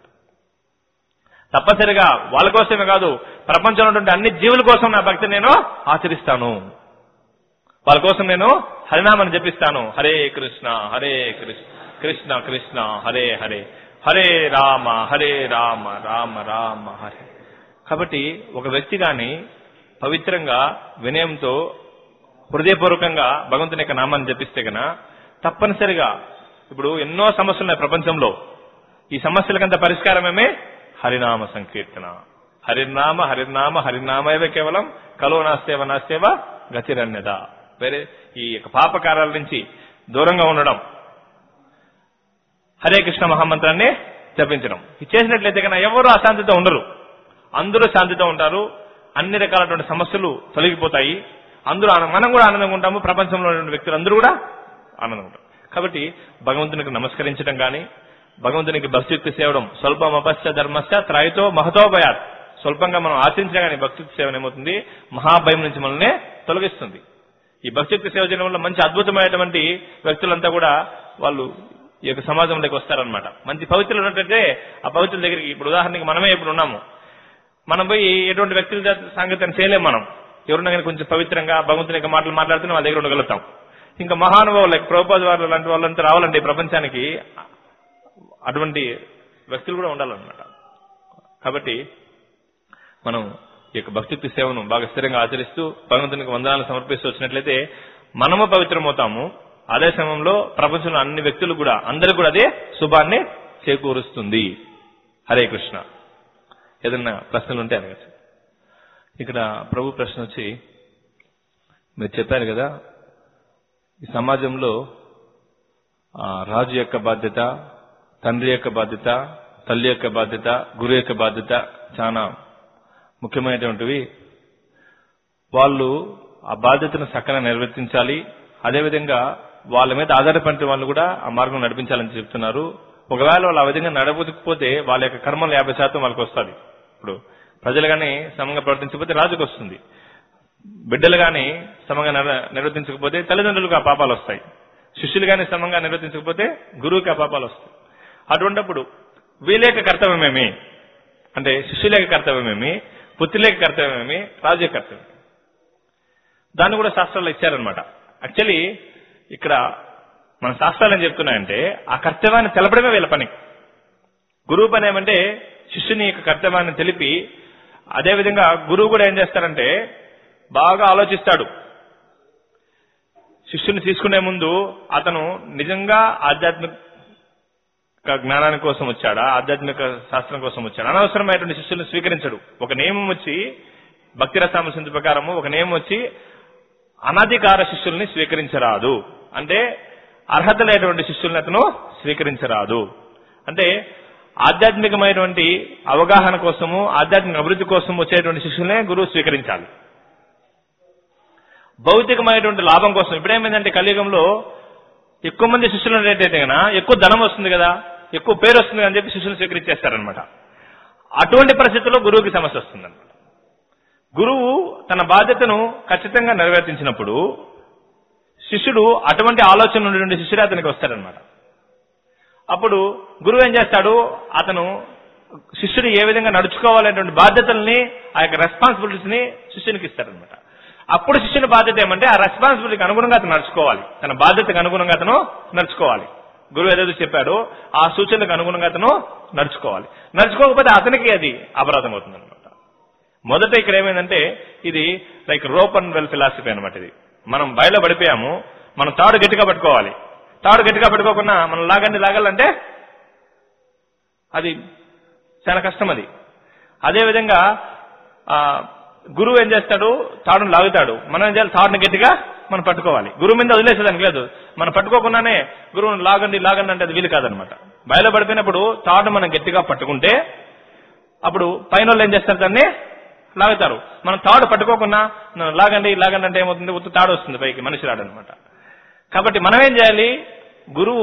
తప్పనిసరిగా వాళ్ళ కోసమే కాదు ప్రపంచంలో ఉన్నటువంటి అన్ని జీవుల కోసం నా భక్తి నేను ఆచరిస్తాను వాళ్ళ కోసం నేను హరినామని జపిస్తాను హరే కృష్ణ హరే కృష్ణ కృష్ణ కృష్ణ హరే హరే హరే రామ హరే రామ రామ రామ హరే కాబట్టి ఒక వ్యక్తి గాని పవిత్రంగా వినయంతో హృదయపూర్వకంగా భగవంతుని యొక్క నామాన్ని జపిస్తే గన తప్పనిసరిగా ఇప్పుడు ఎన్నో సమస్యలు ఉన్నాయి ప్రపంచంలో ఈ సమస్యలకంత పరిష్కారమేమే హరినామ సంకీర్తన హరినామ హరినామ హరినామేవే కేవలం కలో నాస్తేవ నాస్తేవ గతిరన్యద వేరే ఈ యొక్క పాపకారాల నుంచి దూరంగా ఉండడం హరే కృష్ణ మహామంత్రాన్ని జపించడం ఇది చేసినట్లయితే కన్నా ఎవరు అశాంతితో ఉండరు అందరూ శాంతితో ఉంటారు అన్ని రకాలైన సమస్యలు తొలగిపోతాయి అందరూ ఆనంద- మనం కూడా ఆనందంగా ఉంటాము ప్రపంచంలో ఉన్న వ్యక్తులు అందరూ కూడా ఆనందంగా ఉంటారు కాబట్టి భగవంతునికి నమస్కరించడం కానీ భగవంతునికి భక్తియుక్తి సేవడం స్వల్పం అపశ్చ ధర్మశ్చ త్రాయితో మహతోభయాత్ స్వల్పంగా మనం ఆచరించినా కానీ భక్తియుక్తి సేవ ఏమవుతుంది మహాభయం నుంచి మనల్ని తొలగిస్తుంది ఈ భక్తియుక్తి సేవ చేయడం వల్ల మంచి అద్భుతమైనటువంటి వ్యక్తులంతా కూడా వాళ్ళు ఈ యొక్క సమాజంలోకి వస్తారనమాట మంచి పవిత్రులు ఉన్నట్టయితే ఆ పవిత్రుల దగ్గరికి ఇప్పుడు ఉదాహరణకి మనమే ఇప్పుడు ఉన్నాము మనం పోయి ఎటువంటి వ్యక్తుల చేత సాంగత్యం చేయలేం మనం ఎవరున్నా కానీ కొంచెం పవిత్రంగా భగవంతుని యొక్క మాటలు మాట్లాడితే వాళ్ళ దగ్గర ఉండగలుగుతాం ఇంకా మహానుభావులు లైక్ ప్రభుపాద వారు లాంటి వాళ్ళంతా రావాలంటే ఈ ప్రపంచానికి అటువంటి వ్యక్తులు కూడా ఉండాలన్నమాట కాబట్టి మనం ఈ యొక్క భక్తిత్వ సేవను బాగా స్థిరంగా ఆచరిస్తూ భగవంతునికి వందనాలు సమర్పిస్తూ వచ్చినట్లయితే మనము పవిత్రమవుతాము అదే సమయంలో ప్రపంచంలో అన్ని వ్యక్తులు కూడా అందరూ కూడా అదే శుభాన్ని చేకూరుస్తుంది హరే కృష్ణ ఏదన్నా ప్రశ్నలు ఉంటే అడగచ్చు ఇక్కడ ప్రభు ప్రశ్న వచ్చి మీరు చెప్పారు కదా ఈ సమాజంలో ఆ, రాజు యొక్క బాధ్యత తండ్రి యొక్క బాధ్యత తల్లి యొక్క బాధ్యత గురు యొక్క బాధ్యత చాలా ముఖ్యమైనటువంటివి వాళ్ళు ఆ బాధ్యతను చక్కగా నిర్వర్తించాలి అదేవిధంగా వాళ్ళ మీద ఆధారపడిన వాళ్ళు కూడా ఆ మార్గం నడిపించాలని చెప్తున్నారు ఒకవేళ వాళ్ళు ఆ విధంగా నడవకపోతే వాళ్ళ యొక్క కర్మలు యాభై శాతం వాళ్ళకి వస్తుంది ఇప్పుడు ప్రజలు కానీ సమంగా ప్రవర్తించకపోతే రాజుకు వస్తుంది బిడ్డలు కానీ సమంగా నడ- నిర్వర్తించకపోతే తల్లిదండ్రులకు ఆ పాపాలు వస్తాయి శిష్యులు కానీ సమంగా నిర్వర్తించకపోతే గురువుకి ఆ పాపాలు వస్తాయి అటువంటిప్పుడు వీళ్ళ యొక్క కర్తవ్యమేమి అంటే శిష్యుల యొక్క కర్తవ్యమేమి పుత్రుల యొక్క కర్తవ్యమేమి రాజు యొక్క కర్తవ్యం దాన్ని కూడా శాస్త్రాల్లో ఇచ్చారనమాట యాక్చువల్లీ ఇక్కడ మన శాస్త్రాలు ఏం చెప్తున్నాయంటే ఆ కర్తవ్యాన్ని తెలపడమే వీళ్ళ పని గురువు పని ఏమంటే శిష్యుని యొక్క కర్తవ్యాన్ని తెలిపి అదేవిధంగా గురువు కూడా ఏం చేస్తారంటే బాగా ఆలోచిస్తాడు శిష్యుని తీసుకునే ముందు అతను నిజంగా ఆధ్యాత్మిక జ్ఞానాని కోసం వచ్చాడా ఆధ్యాత్మిక శాస్త్రం కోసం వచ్చాడా అనవసరమైనటువంటి శిష్యుల్ని స్వీకరించడు ఒక నియమం వచ్చి భక్తి రసామ సింధు ప్రకారము ఒక నియమం వచ్చి అనధికార శిష్యుల్ని స్వీకరించరాదు అంటే అర్హత లేనటువంటి శిష్యుల్ని అతను స్వీకరించరాదు అంటే ఆధ్యాత్మికమైనటువంటి అవగాహన కోసము ఆధ్యాత్మిక అభివృద్ధి కోసం వచ్చేటువంటి శిష్యుల్నే గురువు స్వీకరించాలి భౌతికమైనటువంటి లాభం కోసం ఇప్పుడేమైందంటే కలియుగంలో ఎక్కువ మంది శిష్యులు ఉండేటైతే కనుక ఎక్కువ ధనం వస్తుంది కదా ఎక్కువ పేరు వస్తుంది అని చెప్పి శిష్యులు స్వీకరించేస్తారనమాట అటువంటి పరిస్థితుల్లో గురువుకి సమస్య వస్తుందన్నమాట గురువు తన బాధ్యతను ఖచ్చితంగా నెరవేర్తించినప్పుడు శిష్యుడు అటువంటి ఆలోచన ఉన్నటువంటి శిష్యుడు అతనికి వస్తాడనమాట అప్పుడు గురువు ఏం చేస్తాడు అతను శిష్యుడు ఏ విధంగా నడుచుకోవాలనేటువంటి బాధ్యతల్ని ఆ యొక్క రెస్పాన్సిబిలిటీస్ ని శిష్యునికి ఇస్తాడనమాట అప్పుడు శిష్యుని బాధ్యత ఏమంటే ఆ రెస్పాన్సిబిలిటీకి అనుగుణంగా అతను నడుచుకోవాలి తన బాధ్యతకు అనుగుణంగా అతను నడుచుకోవాలి గురువు ఏదైతే చెప్పాడో ఆ సూచనలకు అనుగుణంగా అతను నడుచుకోవాలి నడుచుకోకపోతే అతనికి అది అపరాధం అవుతుంది అనమాట మొదట ఇక్కడ ఏమైందంటే ఇది like rope and well philosophy అనమాట ఇది మనం బయలో పడిపోయాము మనం తాడు గట్టిగా పట్టుకోవాలి తాడు గట్టిగా పట్టుకోకుండా మనం లాగండి లాగాలంటే అది చాలా కష్టం అది అదేవిధంగా ఆ, గురువు ఏం చేస్తాడు తాడును లాగుతాడు మనం ఏం చేయాలి తాడుని గట్టిగా మనం పట్టుకోవాలి గురువు మీద వదిలేసేదానికి లేదు మనం పట్టుకోకుండానే గురువుని లాగండి లాగండి అంటే అది వీలు కాదనమాట బయలు పడిపోయినప్పుడు తాడు మనం గట్టిగా పట్టుకుంటే అప్పుడు పైన వాళ్ళు ఏం చేస్తారు దాన్ని లాగుతారు మనం తాడు పట్టుకోకుండా "నన్ను లాగండి లాగండి అంటే ఏమవుతుంది ఉత్త తాడు వస్తుంది పైకి మనిషి రాడనమాట కాబట్టి మనం ఏం చేయాలి గురువు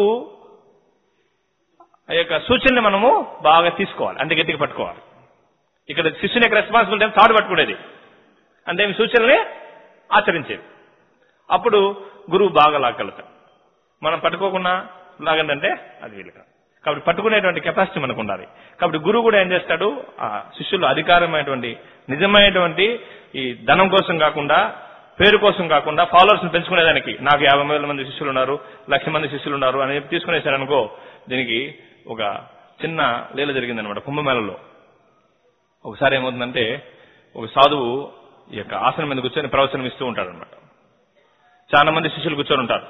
ఆ యొక్క సూచనని మనము బాగా తీసుకోవాలి అంటే గట్టిగా పట్టుకోవాలి ఇక్కడ శిష్యుని యొక్క రెస్పాన్సిబిలిటీ తాడు పట్టుకునేది అంటే ఈ సూచనల్ని ఆచరించేది అప్పుడు గురువు బాగా లాగలుగుతాడు మనం పట్టుకోకుండా లాగండి అంటే అది వీలు కాదు కాబట్టి పట్టుకునేటువంటి కెపాసిటీ మనకు ఉండాలి కాబట్టి గురువు కూడా ఏం చేస్తాడు ఆ శిష్యులు అధికారమైనటువంటి నిజమైనటువంటి ఈ ధనం కోసం కాకుండా పేరు కోసం కాకుండా ఫాలోవర్స్ పెంచుకునేదానికి నాకు యాభై వేల మంది శిష్యులు ఉన్నారు లక్ష మంది శిష్యులు ఉన్నారు అని చెప్పి తీసుకునేసారనుకో దీనికి ఒక చిన్న లీల జరిగిందనమాట కుంభమేళలో ఒకసారి ఏమవుతుందంటే ఒక సాధువు ఈ యొక్క ఆసనం మీద కూర్చొని ప్రవచనం ఇస్తూ ఉంటాడు అనమాట చాలా మంది శిష్యులు కూర్చొని ఉంటారు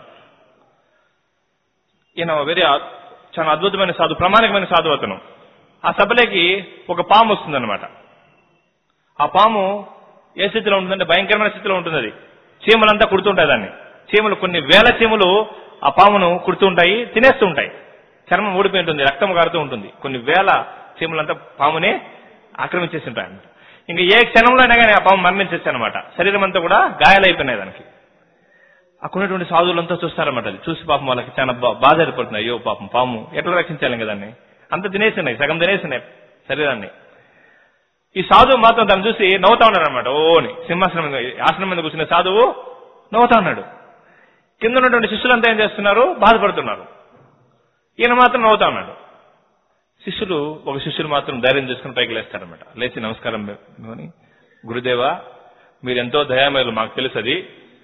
ఈయన వెరీ చాలా అద్భుతమైన సాధు ప్రామాణికమైన సాధు అతను ఆ సభలోకి ఒక పాము వస్తుందన్నమాట ఆ పాము ఏ స్థితిలో ఉంటుందంటే భయంకరమైన స్థితిలో ఉంటుంది అది చీమలంతా కుడుతుంటాయి దాన్ని చీమలు కొన్ని వేల చీమలు ఆ పామును కుడుతూ ఉంటాయి తినేస్తూ ఉంటాయి చర్మం ఊడిపోయి ఉంటుంది రక్తం కారుతూ ఉంటుంది కొన్ని వేల చీమలంతా పాముని ఆక్రమించేసి ఉంటాయి అన్నమాట ఇంకా ఏ క్షణంలో అయినా కానీ ఆ పాము మరణించేసి అనమాట శరీరం అంతా కూడా గాయాలైపోయినాయి దానికి అక్కడ ఉన్నటువంటి సాధువులంతా చూస్తారన్నమాట అది చూసి పాపం వాళ్ళకి చాలా బా- బాధ ఏర్పడుతుంది అయ్యో పాపం పాము ఎట్లా రక్షించాలి కదా దాన్ని అంత తినేసినాయి సగం తినేసినాయి శరీరాన్ని ఈ సాధువు మాత్రం దాన్ని చూసి నవ్వుతా ఉన్నాడు అనమాట ఓని సింహాసనం మీద ఆసనం మీద కూర్చున్న సాధువు నవ్వుతా ఉన్నాడు కింద ఉన్నటువంటి శిష్యులంతా ఏం చేస్తున్నారు బాధపడుతున్నారు ఈయన మాత్రం నవ్వుతా ఉన్నాడు శిష్యులు ఒక శిష్యులు మాత్రం ధైర్యం చేసుకుని పైకి లేస్తారనమాట లేచి నమస్కారం అని గురుదేవా మీరు ఎంతో దయామయులు మాకు తెలుసు అది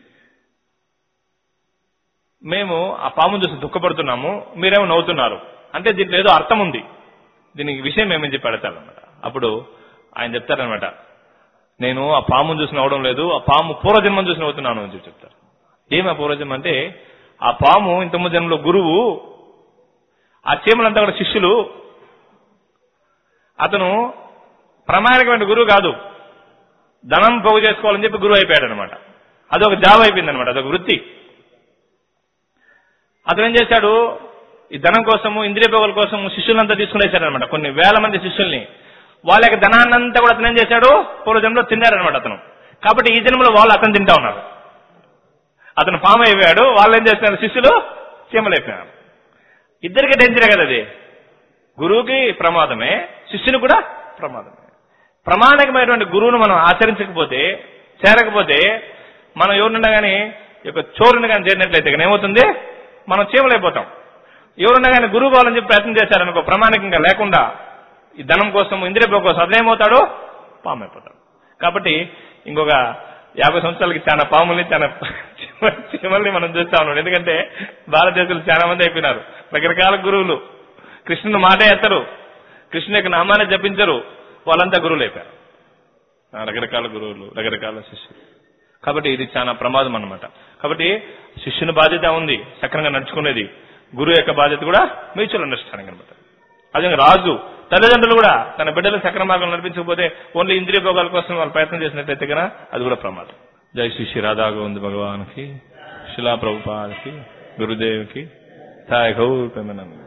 మేము ఆ పాము చూసి దుఃఖపడుతున్నాము మీరేమో నవ్వుతున్నారు అంటే దీంట్లో ఏదో అర్థం ఉంది దీనికి విషయం ఏమని చెప్పి అడతారనమాట అప్పుడు ఆయన చెప్తారనమాట నేను ఆ పామును చూసి నవ్వడం లేదు ఆ పాము పూర్వజన్మం చూసి నవ్వుతున్నాను అని చెప్పి చెప్తారు ఏమి ఆ పూర్వజన్మ అంటే ఆ పాము ఇంతకుముందు జన్మలో గురువు ఆ చీమలంతా కూడా శిష్యులు అతను ప్రామాణికమైన గురువు కాదు ధనం పోగు చేసుకోవాలని చెప్పి గురువు అయిపోయాడు అనమాట అదొక జాబ్ అయిపోయింది అనమాట అదొక వృత్తి అతను ఏం చేశాడు ఈ ధనం కోసము ఇంద్రియ భోగుల కోసము శిష్యులంతా తీసుకునేశాడు అనమాట కొన్ని వేల మంది శిష్యుల్ని వాళ్ళ యొక్క ధనాన్నంతా కూడా అతను ఏం చేశాడు పూర్వజన్మలో తిన్నారనమాట అతను కాబట్టి ఈ జన్మలో వాళ్ళు అతను తింటా ఉన్నారు అతను పాము అయిపోయాడు వాళ్ళు ఏం చేస్తున్నారు శిష్యులు చీమలైపోయారు ఇద్దరికి డేంజరే కదా అది గురువుకి ప్రమాదమే శిష్యుని కూడా ప్రమాదమే ప్రమాణికమైనటువంటి గురువును మనం ఆచరించకపోతే చేరకపోతే మనం ఎవరున్నా కానీ ఈ యొక్క చోరుని కానీ చేరినట్లయితే ఇక ఏమవుతుంది మనం చీమలైపోతాం ఎవరున్నా కానీ గురువు కావాలని చెప్పి ప్రయత్నం చేశారనుకో ప్రమాణికంగా లేకుండా ఈ ధనం కోసం ఇంద్రియ కోసం అతనేమవుతాడు పాము అయిపోతాడు కాబట్టి ఇంకొక యాభై సంవత్సరాలకి చాలా పాముల్ని చాలా చీమల్ని మనం చూస్తా ఉన్నాం ఎందుకంటే భారతదేశంలో చాలా మంది అయిపోయినారు రకరకాల గురువులు కృష్ణుని మాటే ఎత్తరు కృష్ణుని యొక్క నామాన్ని జపించరు వాళ్ళంతా గురువులు అయిపోయారు ఆ రకరకాల గురువులు రకరకాల శిష్యులు కాబట్టి ఇది చాలా ప్రమాదం అన్నమాట కాబట్టి శిష్యుని బాధ్యత ఉంది సక్రంగా నడుచుకునేది గురువు యొక్క బాధ్యత కూడా మ్యూచువల్ అండర్స్టాండింగ్ అనమాట అదే రాజు తల్లిదండ్రులు కూడా తన బిడ్డలు సక్రమ మార్గం నడిపించకపోతే ఓన్లీ ఇంద్రియ భోగాల కోసం వాళ్ళు ప్రయత్నం చేసినట్లయితే కనుక అది కూడా ప్రమాదం జై శ్రీ శ్రీ రాధా గోవింద్ భగవాన్కి శిలా ప్రభుపాదకి గురుదేవ్కి తాయ్ గౌర్